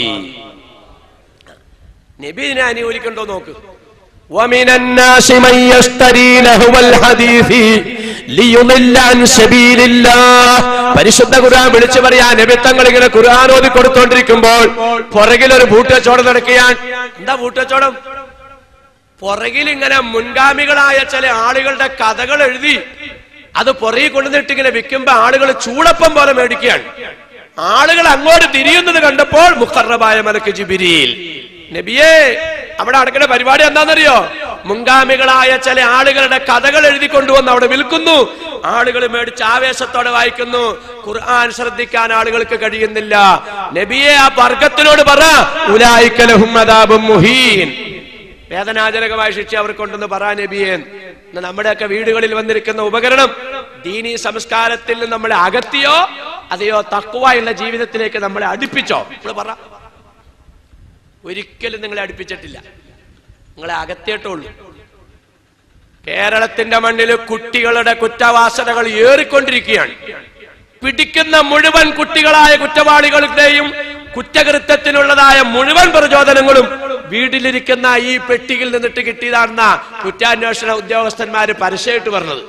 നബി ഇതിനെ അനുകൂലിക്കണ്ടോ നോക്ക് ومن الناس من يشتري لهو الحديث ليضل عن سبيل الله പരിശുദ്ധ ഖുർആൻ വിളിച്ചു പറയാൻ നബിത്തങ്ങൾ ഇങ്ങനെ ഖുർആൻ ഓതി കൊടുത്തോണ്ടിരിക്കുമ്പോൾ പുറകിൽ ഒരു ഭൂട്ടച്ചോടം നടക്കുകയാണ് എന്താ ഭൂട്ടച്ചോടം പുറകിൽ ഇങ്ങനെ മുൻഗാമികളായ ചില ആളുകളുടെ കഥകൾ എഴുതി അത് പുറകിൽ കൊണ്ടുവന്നിട്ട് ഇങ്ങനെ വിൽക്കുമ്പോ ആളുകൾ ചൂടപ്പം പോലെ മേടിക്കുകയാണ് ആളുകൾ അങ്ങോട്ട് തിരിയുന്നത് കണ്ടപ്പോൾ മുഖറബായ മലക്ക് ജിബിരിയിൽ നബിയേ അവിടെ നടക്കുന്ന പരിപാടി എന്താണെന്നറിയോ മുൻഗാമികളായ ചില ആളുകളുടെ കഥകൾ എഴുതി കൊണ്ടുവന്ന് അവിടെ വിൽക്കുന്നു ആളുകൾ മേടിച്ച് ആവേശത്തോടെ വായിക്കുന്നു ഖുർആൻ ശ്രദ്ധിക്കാൻ ആളുകൾക്ക് കഴിയുന്നില്ല നബിയെ ആ വർഗത്തിനോട് പറ ഉലായിക്കലഹും അദാബും മുഹീൻ വേദനാജനകമായ ശിക്ഷ അവർക്കുണ്ടെന്ന് പറ നബിയെ ഇന്ന് നമ്മുടെയൊക്കെ വീടുകളിൽ വന്നിരിക്കുന്ന ഉപകരണം ദീനി സംസ്കാരത്തിൽ നിന്ന് നമ്മളെ അകത്തിയോ അതെയോ തക്കുവായുള്ള ജീവിതത്തിലേക്ക് നമ്മളെ അടുപ്പിച്ചോ നിങ്ങൾ പറ ഒരിക്കലും നിങ്ങളെ അടുപ്പിച്ചിട്ടില്ല നിങ്ങളെ അകത്തിയിട്ടുള്ളൂ കേരളത്തിന്റെ മണ്ണിൽ കുട്ടികളുടെ കുറ്റവാസനകൾ ഏറിക്കൊണ്ടിരിക്കുകയാണ് പിടിക്കുന്ന മുഴുവൻ കുട്ടികളായ കുറ്റവാളികളുടെയും കുറ്റകൃത്യത്തിനുള്ളതായ മുഴുവൻ പ്രചോദനങ്ങളും വീട്ടിലിരിക്കുന്ന ഈ പെട്ടിയിൽ നിന്നിട്ട് കിട്ടിയതാണെന്ന കുറ്റാന്വേഷണ ഉദ്യോഗസ്ഥന്മാര് പരസ്യമായിട്ട് പറഞ്ഞത്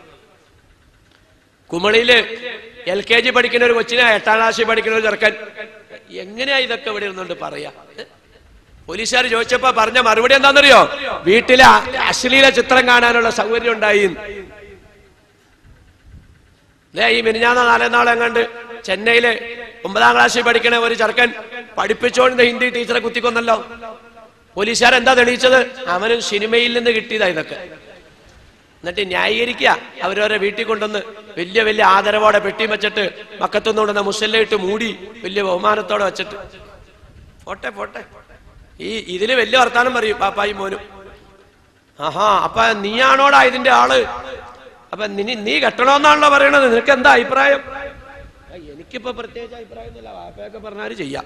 കുമളിയില് എൽ കെ ജി പഠിക്കുന്ന ഒരു കൊച്ചിനെ എട്ടാം ക്ലാസ്സിൽ പഠിക്കുന്ന ഒരു ചെറുക്കൻ എങ്ങനെയാ ഇതൊക്കെ ഇവിടെ ഇരുന്നുകൊണ്ട് പറയാ ഏ? പോലീസുകാർ ചോദിച്ചപ്പോ പറഞ്ഞ മറുപടി എന്താണെന്നറിയോ വീട്ടിലെ അ- അശ്ലീല ചിത്രം കാണാനുള്ള സൗകര്യം ഉണ്ടായി ദേ ഈ മിനിഞ്ഞാന്ന നാലെന്നാളെ എങ്ങാണ്ട് ചെന്നൈയില് ഒമ്പതാം ക്ലാസ്സിൽ പഠിക്കണ ഒരു ചെറുക്കൻ പഠിപ്പിച്ചോണ്ട് ഹിന്ദി ടീച്ചറെ കുത്തിക്കൊന്നല്ലോ പോലീസുകാർ എന്താ തെളിയിച്ചത് അവന് സിനിമയിൽ നിന്ന് കിട്ടിയതാ ഇതൊക്കെ എന്നിട്ട് ന്യായീകരിക്കുക അവരവരെ വീട്ടിൽ കൊണ്ടുവന്ന് വലിയ വലിയ ആദരവോടെ പെട്ടിയും വെച്ചിട്ട് മക്കത്തുനിന്ന് കൊണ്ടുവന്ന മുസല്ലയിട്ട് മൂടി വലിയ ബഹുമാനത്തോടെ വെച്ചിട്ട് പോട്ടെ പോട്ടെ ഈ ഇതില് വലിയ വർത്താനം പറയും പാപ്പായും മോനും ആഹാ അപ്പൊ നീയാണോടാ ഇതിന്റെ ആള് അപ്പൊ നീ നീ കെട്ടണമെന്നാണല്ലോ പറയണത് നിനക്ക് എന്താ അഭിപ്രായം ആ, എനിക്കിപ്പോ പ്രത്യേകിച്ച് അഭിപ്രായം ഒന്നുമില്ല വാപ്പയൊക്കെ പറഞ്ഞാല് ചെയ്യാം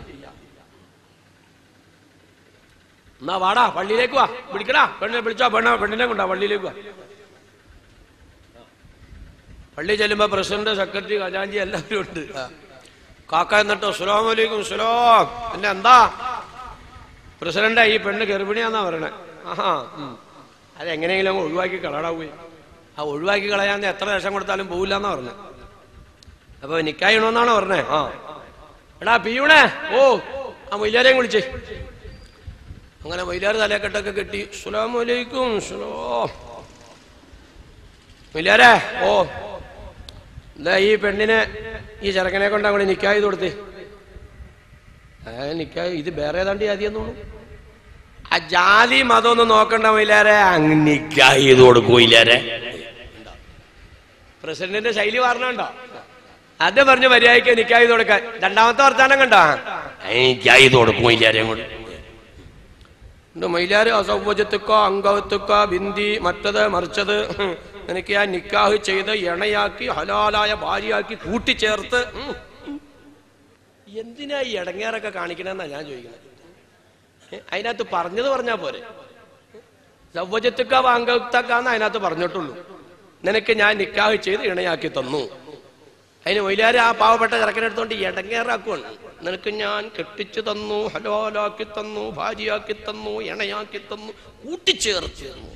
എന്നാ വാടാ പള്ളിയിലേക്ക് വാ വിളിക്കടാ പെണ്ണിനെ വിളിച്ചോ പെണ്ണ പെണ്ണിനെ കൊണ്ടാ പള്ളിയിലേക്ക് വാ പള്ളി ചെല്ലുമ്പോ പ്രസിഡന്റ് സെക്രട്ടറി ഖജാഞ്ചി എല്ലാവരും ഉണ്ട് കാക്ക എന്നിട്ട് അസ്സലാമു അലൈക്കും സലാം പിന്നെ എന്താ പ്രസിഡന്റ് ഈ പെണ്ണ് ഗർഭിണിയാന്നാ പറയണേ ആഹാ ഉം. അതെങ്ങനെയെങ്കിലും അങ്ങ് ഒഴിവാക്കി കളടാവുകയെ ആ ഒഴിവാക്കി കളയാന്ന് എത്ര ലക്ഷം കൊടുത്താലും പോവില്ല എന്നാ പറഞ്ഞത് അപ്പൊ നിക്കായിണോന്നാണോ പറഞ്ഞേ ആ എടാ പിയൂണേ ഓ ആ മൊയിലാരെയും വിളിച്ചേ അങ്ങനെ മൊയിലാർ തലക്കെട്ടൊക്കെ കെട്ടി സുലാം അലൈക്കും സുലോ മൊയിലാരെ ഓ എന്താ ഈ പെണ്ണിനെ ഈ ചെറുക്കനെ കൊണ്ട് അങ്ങോട്ട് നിക്കായി കൊടുത്തേ ഏ നിക്കായി ഇത് വേറെ ഏതാണ്ട് ജാതിയെന്ന് തോന്നുന്നു ആ ജാതി മതമൊന്നും നോക്കണ്ട മൊയിലാരെ അങ്ങ് നിക്കായി ചെയ്ത് കൊടുക്കൂയില്ലാരെ പ്രസിഡന്റിന്റെ ശൈലി പറഞ്ഞുണ്ടോ അത് പറഞ്ഞു മര്യാദയ്ക്ക് നിക്കായി കൊടുക്കാൻ രണ്ടാമത്തെ വർത്താനം കണ്ടോ നിക്കായി കൊടുക്കൂയില്ലാരെ കൊണ്ട് എന്റെ മൈലാര് അസൗവജത്തുക്ക അംഗത്തുക്ക ബിന്ദി മറ്റത് മറിച്ചത് എനിക്ക് ആ നിക്കാഹ് ചെയ്ത് ഇണയാക്കി ഹലാലായ ഭാര്യയാക്കി കൂട്ടിച്ചേർത്ത് ഉം. എന്തിനാ ഈ ഇടങ്ങേറൊക്കെ കാണിക്കണമെന്നാ ഞാൻ ചോദിക്കുന്നത് ഏ, അതിനകത്ത് പറഞ്ഞത് പറഞ്ഞാ പോരെ സൗവജത്തുക്ക അംഗത്തുക്കാന്ന് അതിനകത്ത് പറഞ്ഞിട്ടുള്ളൂ നിനക്ക് ഞാൻ നിക്കാഹ് ചെയ്ത് ഇണയാക്കി തന്നു അതിന് മൊയിലാര് ആ പാവപ്പെട്ട ചെറുക്കനെടുത്തോണ്ട് ഇടങ്ങേറാക്കുവാണ് നിനക്ക് ഞാൻ കെട്ടിച്ചു തന്നു ഹലോലാക്കി തന്നു ഭാര്യയാക്കി തന്നു ഇണയാക്കി തന്നു കൂട്ടിച്ചേർത്ത് തന്നു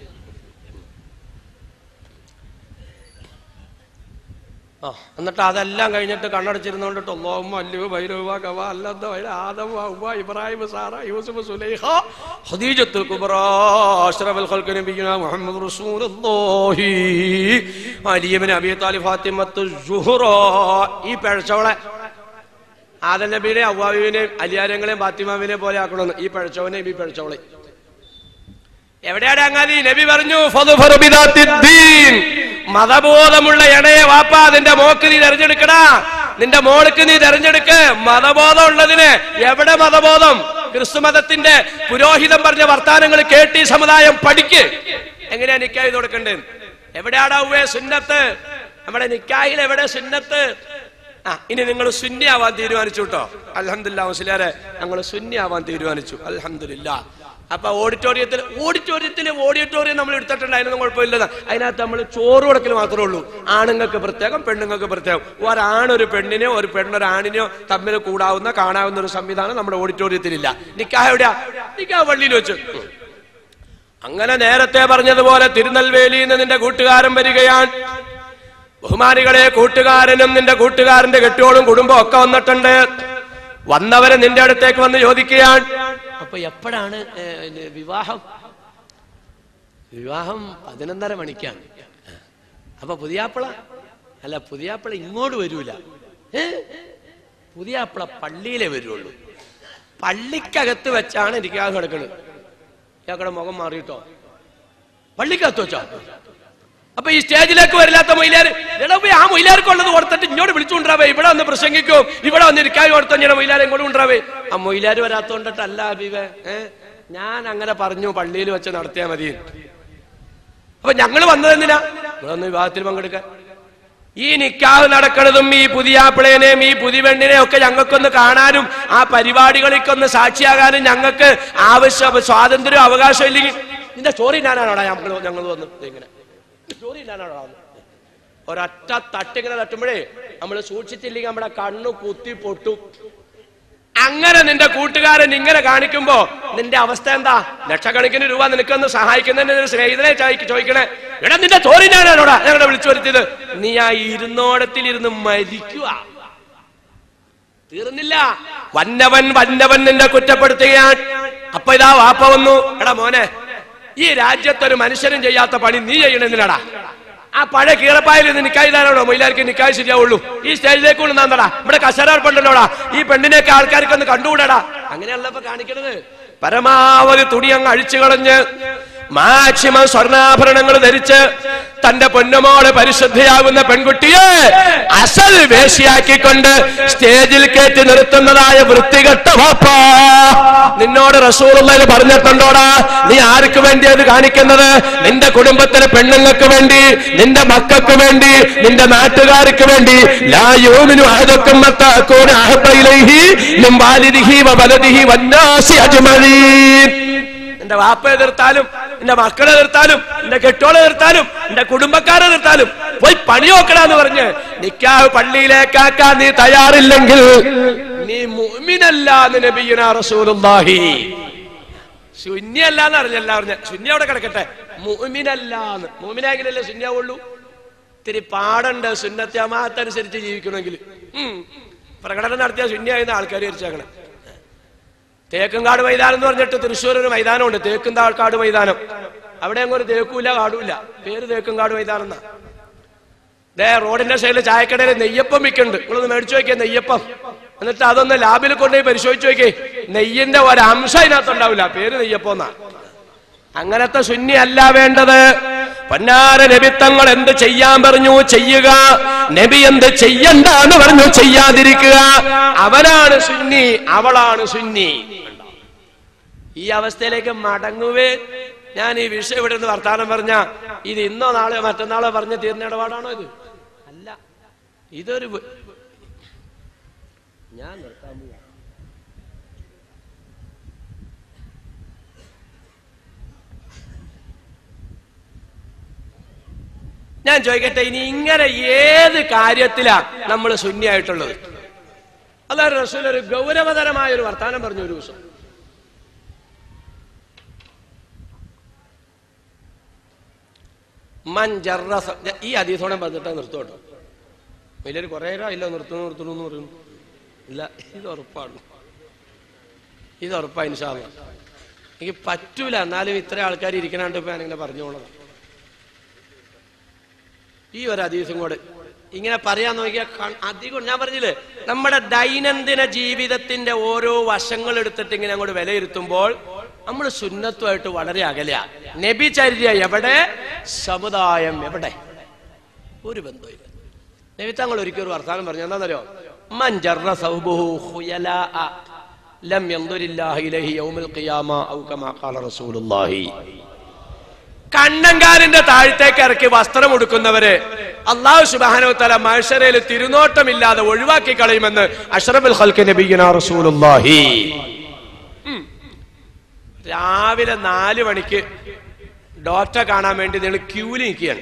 ആ എന്നിട്ട് അതെല്ലാം കഴിഞ്ഞിട്ട് കണ്ണടച്ചിരുന്നോണ്ടിട്ട് അള്ളാഹുമ്മ അല്ലു ഭൈരവ കവ അല്ലദ്ദ വൈര ആദം വ ഇബ്രാഹിം സാറ യൂസുഫ് സുലൈഹ ഖദീജത്തുൽ കുബ്ര അഷ്റഫുൽ ഖൽഖ് നബിയുന മുഹമ്മദ് റസൂലുള്ളാഹി അലി ഇബ്നു അബി താലിബ് ഫാത്തിമത്തു സുഹറ ഈ പിഴച്ചവളെ ആദം നബിയുടെ അവ്വാബിനെയും അലിയാരങ്ങളെയും ഫാത്തിമാവിനെ പോലെ ആക്കണമെന്ന് ഈ പിഴച്ചവനെയും ഈ പിഴച്ചവളെ എവിടെയാണ് അങ്ങാതി നബി പറഞ്ഞു ഫദ്ഫർ ബിദാത്തിദ്ദീൻ. മതബോധമുള്ള ഇണയെ വാപ്പ നിന്റെ മോക്ക് നീ തെരഞ്ഞെടുക്കടാ നിന്റെ മോൾക്ക് നീ തെരഞ്ഞെടുക്ക് മതബോധം ഉള്ളതിന് എവിടെ മതബോധം ക്രിസ്തു മതത്തിന്റെ പുരോഹിതം പറഞ്ഞ വർത്താനങ്ങൾ കേട്ടി സമുദായം പഠിക്ക് എങ്ങനെയാ നിക്കായി കൊടുക്കണ്ടേ എവിടെയാടാ ഉവേ സുന്നത്ത് നമ്മുടെ നിക്കായിൽ എവിടെ സുന്നത്ത് ആ ഇനി നിങ്ങൾ സുന്നിയാവാൻ തീരുമാനിച്ചു കേട്ടോ അലഹമില്ല മുസ്ലിയാരെ ഞങ്ങൾ സുന്നിയാവാൻ തീരുമാനിച്ചു അലഹമില്ല അപ്പൊ ഓഡിറ്റോറിയത്തിൽ ഓഡിറ്റോറിയത്തിൽ ഓഡിറ്റോറിയം നമ്മൾ എടുത്തിട്ടുണ്ട് അതിനൊന്നും കുഴപ്പമില്ലെന്ന് അതിനകത്ത് നമ്മൾ ചോറ് കൊടുക്കൽ മാത്രമേ ഉള്ളൂ ആണുങ്ങൾക്ക് പ്രത്യേകം പെണ്ണുങ്ങൾക്ക് പ്രത്യേകം ഒരാണൊരു പെണ്ണിനെയോ ഒരു പെണ്ണൊരാണിനെയോ തമ്മിൽ കൂടാവുന്ന കാണാവുന്ന ഒരു സംവിധാനം നമ്മുടെ ഓഡിറ്റോറിയത്തിലില്ല നിക്കാഹ് എവിടെയാ നിക്കാഹ് പള്ളിയിൽ വെച്ച് അങ്ങനെ നേരത്തെ പറഞ്ഞതുപോലെ തിരുനെൽവേലിയിൽ നിന്ന് നിന്റെ കൂട്ടുകാരൻ വരികയാണ് ബഹുമാനികളെ കൂട്ടുകാരനും നിന്റെ കൂട്ടുകാരന്റെ കെട്ടിയോളും കുടുംബം ഒക്കെ വന്നിട്ടുണ്ട് വന്നവരെ നിന്റെ അടുത്തേക്ക് വന്ന് ചോദിക്കുകയാണ് അപ്പൊ എപ്പോഴാണ് ഏ, ഇത് വിവാഹം വിവാഹം പതിനൊന്നര മണിക്കാണ് അപ്പൊ പുതിയാപ്പിള അല്ല പുതിയാപ്പിള ഇങ്ങോട്ട് വരൂല ഏ? പുതിയാപ്പിള പള്ളിയിലേ വരുള്ളൂ പള്ളിക്കകത്ത് വെച്ചാണ് ഇരിക്കാതെ കിടക്കുന്നത് ഇയാക്കടെ മുഖം മാറിയിട്ടോ പള്ളിക്കകത്ത് വെച്ചോ അപ്പൊ ഈ സ്റ്റേജിലേക്ക് വരില്ലാത്ത മൊയിലാര് എടാ പോയി ആ മൊയിലാർക്ക് ഉള്ളത് കൊടുത്തിട്ട് ഇങ്ങോട്ട് വിളിച്ചുകൊണ്ടാവേ ഇവിടെ വന്ന് പ്രസംഗിക്കും ഇവിടെ വന്ന് ഇരിക്കായി കൊടുത്ത ഞാൻ മൊയിലാരെ ഇങ്ങോട്ട് കൊണ്ടുവരാവേ ആ മൊയിലാര് വരാത്തോണ്ടിട്ടല്ല അബീവേ ഏ ഞാൻ അങ്ങനെ പറഞ്ഞു പള്ളിയിൽ വെച്ച് നടത്തിയാ മതി അപ്പൊ ഞങ്ങൾ വന്നതെന്തിനാ നിങ്ങളൊന്ന് വിവാഹത്തിൽ പങ്കെടുക്കാൻ ഈ നിക്കാഹ് നടക്കണതും ഈ പുതിയ ആപ്പിളേനെയും ഈ പുതിയ പെണ്ണിനെയും ഒക്കെ ഞങ്ങൾക്കൊന്ന് കാണാനും ആ പരിപാടികൾക്കൊന്ന് സാക്ഷിയാകാനും ഞങ്ങൾക്ക് ആവശ്യം സ്വാതന്ത്ര്യം അവകാശം ഇല്ലെങ്കിൽ നിന്റെ ചോറി ഞാനാണോടാ ഞങ്ങൾ ഞങ്ങൾ വന്ന് ദേ ഇങ്ങനെ ചോറി ഞാനാണോടാ വന്ന് ഒരൊറ്റ തട്ടിങ്ങനെ തട്ടുമ്പോഴേ നമ്മൾ സൂക്ഷിച്ചില്ലെങ്കിൽ നമ്മുടെ കണ്ണു കുത്തി പൊട്ടും അങ്ങനെ നിന്റെ കൂട്ടുകാരൻ ഇങ്ങനെ കാണിക്കുമ്പോ നിന്റെ അവസ്ഥ എന്താ ലക്ഷക്കണക്കിന് രൂപ നിനക്കൊന്ന് സഹായിക്കുന്നതിന് ഒരു സ്നേഹിതനെ ചോദിക്ക- ചോദിക്കണേ എടാ നിന്റെ ചോറി ഞാനാണോടാ ഞങ്ങളെ വിളിച്ചു വരുത്തിയത് നീ ആ ഇരുന്നോടത്തിൽ ഇരുന്ന് മരിക്കുക തീർന്നില്ല വന്നവൻ വന്നവൻ നിന്നെ കുറ്റപ്പെടുത്തുകയാണ് അപ്പൊ ഇതാ വാപ്പ വന്നു എടാ മോനെ ഈ രാജ്യത്തൊരു മനുഷ്യനും ചെയ്യാത്ത പണി നീ ചെയ്യണെന്നില്ലടാ ആ പഴയ കീറപ്പായിൽ നിന്ന് നിക്കായി തരാണോ മൊയിലാർക്ക് നിക്കായി ശരിയാവുള്ളൂ ഈ സ്റ്റേജിലേക്ക് കൊണ്ട് നന്നടാ ഇവിടെ കസേരപ്പുണ്ടല്ലോടാ ഈ പെണ്ണിനെയൊക്കെ ആൾക്കാർക്ക് ഒന്ന് കണ്ടുകൂടാടാ അങ്ങനെയല്ല ഇപ്പൊ കാണിക്കണത് പരമാവധി തുണി അങ്ങ് അഴിച്ചു കളഞ്ഞ് മാക്സിമം സ്വർണ്ണാഭരണങ്ങൾ ധരിച്ച് തന്റെ പൊന്നമോള് പരിശുദ്ധിയാകുന്ന പെൺകുട്ടിയെ അസൽ വേശിയാക്കിക്കൊണ്ട് സ്റ്റേജിൽ കയറ്റി നിർത്തുന്നതായ വൃത്തികെട്ട വാപ്പ നിന്നോട് റസൂറുള്ളത് പറഞ്ഞിട്ടുണ്ടോടാ നീ ആർക്ക് വേണ്ടി അത് കാണിക്കുന്നത് നിന്റെ കുടുംബത്തിലെ പെണ്ണുങ്ങൾക്ക് വേണ്ടി നിന്റെ മക്കൾക്ക് വേണ്ടി നിന്റെ നാട്ടുകാർക്ക് വേണ്ടി ലാ യൂമിനു അഹദക്കും മത്താ അകൂന അഹബ്ബ ഇലൈഹി മിൻ വാലിദിഹി വ വലദിഹി വന്നാസി അജ്മഈൻ എന്റെ വാപ്പ എതിർത്താലും എന്റെ മക്കളെ എതിർത്താലും എന്റെ കെട്ടോളെ എതിർത്താലും എന്റെ കുടുംബക്കാരെ എതിർത്താലും പോയി പണി നോക്കടാന്ന് പറഞ്ഞ് നിക്കാഹ് പള്ളിയിലേക്കാക്കാൻ നീ തയ്യാറില്ലെങ്കിൽ നീ മുഅ്മിനല്ല എന്ന് നബിയുനാ റസൂലുള്ളാഹി ശൂന്യല്ല എന്ന് അറിഞ്ഞല്ല പറഞ്ഞ ശൂന്യ അവിടെ കിടക്കട്ടെ മുഅ്മിനല്ലാന്ന് മുഅ്മിനായെങ്കിലല്ലേ ശൂന്യാവുള്ളൂ ഇത്തിരി പാടുണ്ട് സുന്നത്തെ അമാത്തനുസരിച്ച് ജീവിക്കണമെങ്കിൽ ഉം. പ്രകടനം നടത്തിയ ശൂന്യായിരുന്ന ആൾക്കാർ വിചാരിച്ചേക്കണം തേക്കുംകാട് മൈതാനം എന്ന് പറഞ്ഞിട്ട് തൃശ്ശൂർ ഒരു മൈതാനമുണ്ട് തേക്കുംതാൾക്കാട് മൈതാനം അവിടെ അങ്ങ് ഒരു തേക്കൂല കാടുമില്ല പേര് തേക്കുംകാട് മൈതാനം എന്നാ ദേ റോഡിന്റെ സൈഡിൽ ചായക്കടയിൽ നെയ്യപ്പം വിൽക്കുന്നുണ്ട് നിങ്ങളൊന്ന് മേടിച്ചു നോക്കിയേ നെയ്യപ്പം എന്നിട്ട് അതൊന്ന് ലാബിൽ കൊണ്ടുപോയി പരിശോധിച്ചു നോക്കിയേ നെയ്യിന്റെ ഒരംശം അതിനകത്തുണ്ടാവില്ല പേര് നെയ്യപ്പം എന്നാ അങ്ങനത്തെ ശുന്നി അല്ല വേണ്ടത് പൊന്നാര നബിത്തങ്ങൾ എന്ത് ചെയ്യാൻ പറഞ്ഞു ചെയ്യുക നബി എന്ത് ചെയ്യണ്ട എന്ന് പറഞ്ഞു ചെയ്യാതിരിക്കുക അവനാണ് സുന്നി അവളാണ് സുന്നി ഈ അവസ്ഥയിലേക്ക് മടങ്ങുവേ ഞാൻ ഈ വിഷയം ഇവിടെ നിന്ന് വർത്താനം പറഞ്ഞ ഇത് ഇന്നോ നാളെയോ മറ്റന്നാളോ പറഞ്ഞ തീർന്ന ഇടപാടാണോ ഇത് അല്ല ഇതൊരു വ- ഞാൻ നിർത്താൻ പോവാ. ഞാൻ ചോദിക്കട്ടെ ഇനി ഇങ്ങനെ ഏത് കാര്യത്തിലാ നമ്മൾ ശൂന്യായിട്ടുള്ളത് അതാണ് റസൂൽ ഒരു ഗൗരവതരമായ ഒരു വർത്താനം പറഞ്ഞു ഒരു ദിവസം മൻ ജറ സ- ഞാൻ ഈ അതീതോടെ പറഞ്ഞിട്ട് നിർത്തോട്ടോ വലിയൊരു കുറേ ഇല്ല നിർത്തുന്നു നിർത്തുന്നു എന്ന് പറയുന്നു ഇല്ല ഇത് ഉറപ്പാണ് ഇത് ഉറപ്പാ ഇൻഷാല്ല എനിക്ക് പറ്റൂല എന്നാലും ഇത്ര ആൾക്കാർ ഇരിക്കണാണ്ട് ഇപ്പൊ ഞാനിങ്ങനെ പറഞ്ഞോളാം ഈ ഒരു അതീസം കൂടെ ഇങ്ങനെ പറയാൻ നോക്കിയാൽ ക- അധികം ഞാൻ പറഞ്ഞില്ലേ നമ്മുടെ ദൈനംദിന ജീവിതത്തിന്റെ ഓരോ വശങ്ങൾ എടുത്തിട്ട് ഇങ്ങനെ അങ്ങോട്ട് വിലയിരുത്തുമ്പോൾ നമ്മൾ സുന്നത്തുമായിട്ട് വളരെ അകലെയാ നബിചര്യ എവിടെ സമുദായം എവിടെ ഒരു ബന്ധമില്ല നബി തങ്ങൾ ഒരിക്കൽ ഒരു വർത്താനം പറഞ്ഞു എന്താണെന്നറിയോ മൻ ജറ സൗബുഹു ഖുയലാഅ ലം യൻദുരില്ലാഹി ഇലൈഹി യൗമൽ ഖിയാമ ഔ കമാ ഖാല റസൂലുള്ളാഹി കണ്ണങ്കാലിന്റെ താഴത്തേക്ക് ഇറക്കി വസ്ത്രം ഉടുക്കുന്നവരെ അള്ളാഹു സുബാനോ തല മത്സരയിൽ തിരുനോട്ടമില്ലാതെ ഒഴിവാക്കി കളയുമെന്ന് അഷ്റഫുൽ ഖൽക്ക് നബിയുന റസൂലുള്ളാഹി ഉം. രാവിലെ നാല് മണിക്ക് ഡോക്ടറെ കാണാൻ വേണ്ടി നിങ്ങൾ ക്യൂല് നിൽക്കുകയാണ്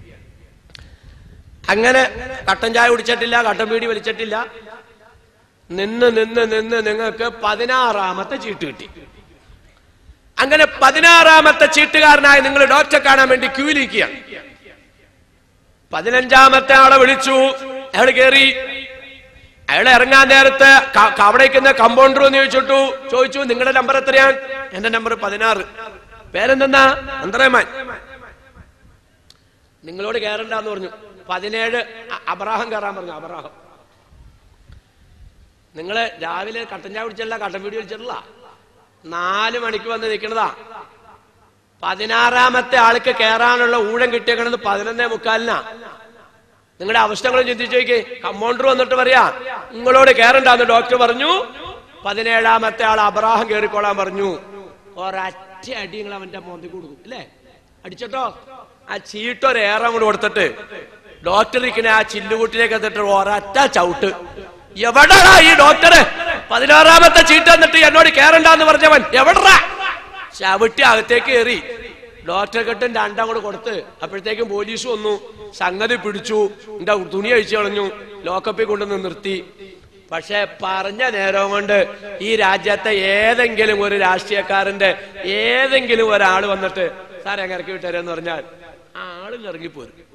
അങ്ങനെ കട്ടൻ ചായ കുടിച്ചിട്ടില്ല കട്ടൻ പീടി വലിച്ചിട്ടില്ല നിന്ന് നിന്ന് നിന്ന് നിങ്ങൾക്ക് പതിനാറാമത്തെ ചീട്ട് കിട്ടി അങ്ങനെ പതിനാറാമത്തെ ചീട്ടുകാരനായി നിങ്ങൾ ഡോക്ടറെ കാണാൻ വേണ്ടി ക്യൂലിരിക്കുകയാണ് പതിനഞ്ചാമത്തെ ആളെ വിളിച്ചു അയാൾ കയറി അയാൾ ഇറങ്ങാൻ നേരത്ത് ക- ക- അവിടെ നിൽക്കുന്ന കമ്പൗണ്ടർ എന്ന് ചോദിച്ചിട്ടു ചോദിച്ചു നിങ്ങളുടെ നമ്പർ എത്രയാണ് എന്റെ നമ്പർ പതിനാറ് പേരെന്തെന്നാ അന്തറേമാൻ നിങ്ങളോട് കയറണ്ടെന്ന് പറഞ്ഞു പതിനേഴ് അ- അബ്രാഹം കയറാൻ പറഞ്ഞു അബ്രാഹം നിങ്ങള് രാവിലെ കട്ടൻ ചായ കുടിച്ചില്ല കട്ടൻ വീടി വിളിച്ചിട്ടില്ല നാല് മണിക്ക് വന്ന് നിൽക്കണതാ പതിനാറാമത്തെ ആൾക്ക് കയറാനുള്ള ഊഴം കിട്ടിയേക്കണത് പതിനൊന്നേ മുക്കാലിനാ നിങ്ങളുടെ അവസ്ഥകളും ചിന്തിച്ചു നോക്കി കമ്പൗണ്ടർ വന്നിട്ട് പറയാ നിങ്ങളോട് കയറണ്ടെന്ന് ഡോക്ടർ പറഞ്ഞു പതിനേഴാമത്തെ ആൾ അബ്രാഹം കയറിക്കോളാൻ പറഞ്ഞു ഒരൊറ്റ അടി നിങ്ങൾ അവന്റെ മോന്തി കൊടുക്കും അല്ലേ അടിച്ചിട്ടോ ആ ചീട്ടൊരേറെ അങ്ങോട്ട് കൊടുത്തിട്ട് ഡോക്ടർ ഇരിക്കണ ആ ചില്ലുകൂട്ടിലേക്ക് എന്നിട്ട് ഒരൊറ്റ ചവിട്ട് എവിടാ ഈ ഡോക്ടറ് പതിനാറാമത്തെ ചീട്ട് എന്നിട്ട് എന്നോട് കയറണ്ടെന്ന് പറഞ്ഞവൻ എവിടാ ചവിട്ടി അകത്തേക്ക് കയറി ഡോക്ടറെ കെട്ടും രണ്ടാം കൂടെ കൊടുത്ത് അപ്പോഴത്തേക്കും പോലീസ് വന്നു സംഗതി പിടിച്ചു എന്റെ തുണി അഴിച്ചു കളഞ്ഞു ലോക്കപ്പിൽ കൊണ്ടുവന്ന് നിർത്തി പക്ഷെ പറഞ്ഞ നേരം കൊണ്ട് ഈ രാജ്യത്തെ ഏതെങ്കിലും ഒരു രാഷ്ട്രീയക്കാരന്റെ ഏതെങ്കിലും ഒരാൾ വന്നിട്ട് സാർ എങ്ങനെ ഇറക്കി വിട്ടേരെന്ന് പറഞ്ഞാൽ ആ ആളും ഇറങ്ങിപ്പോരും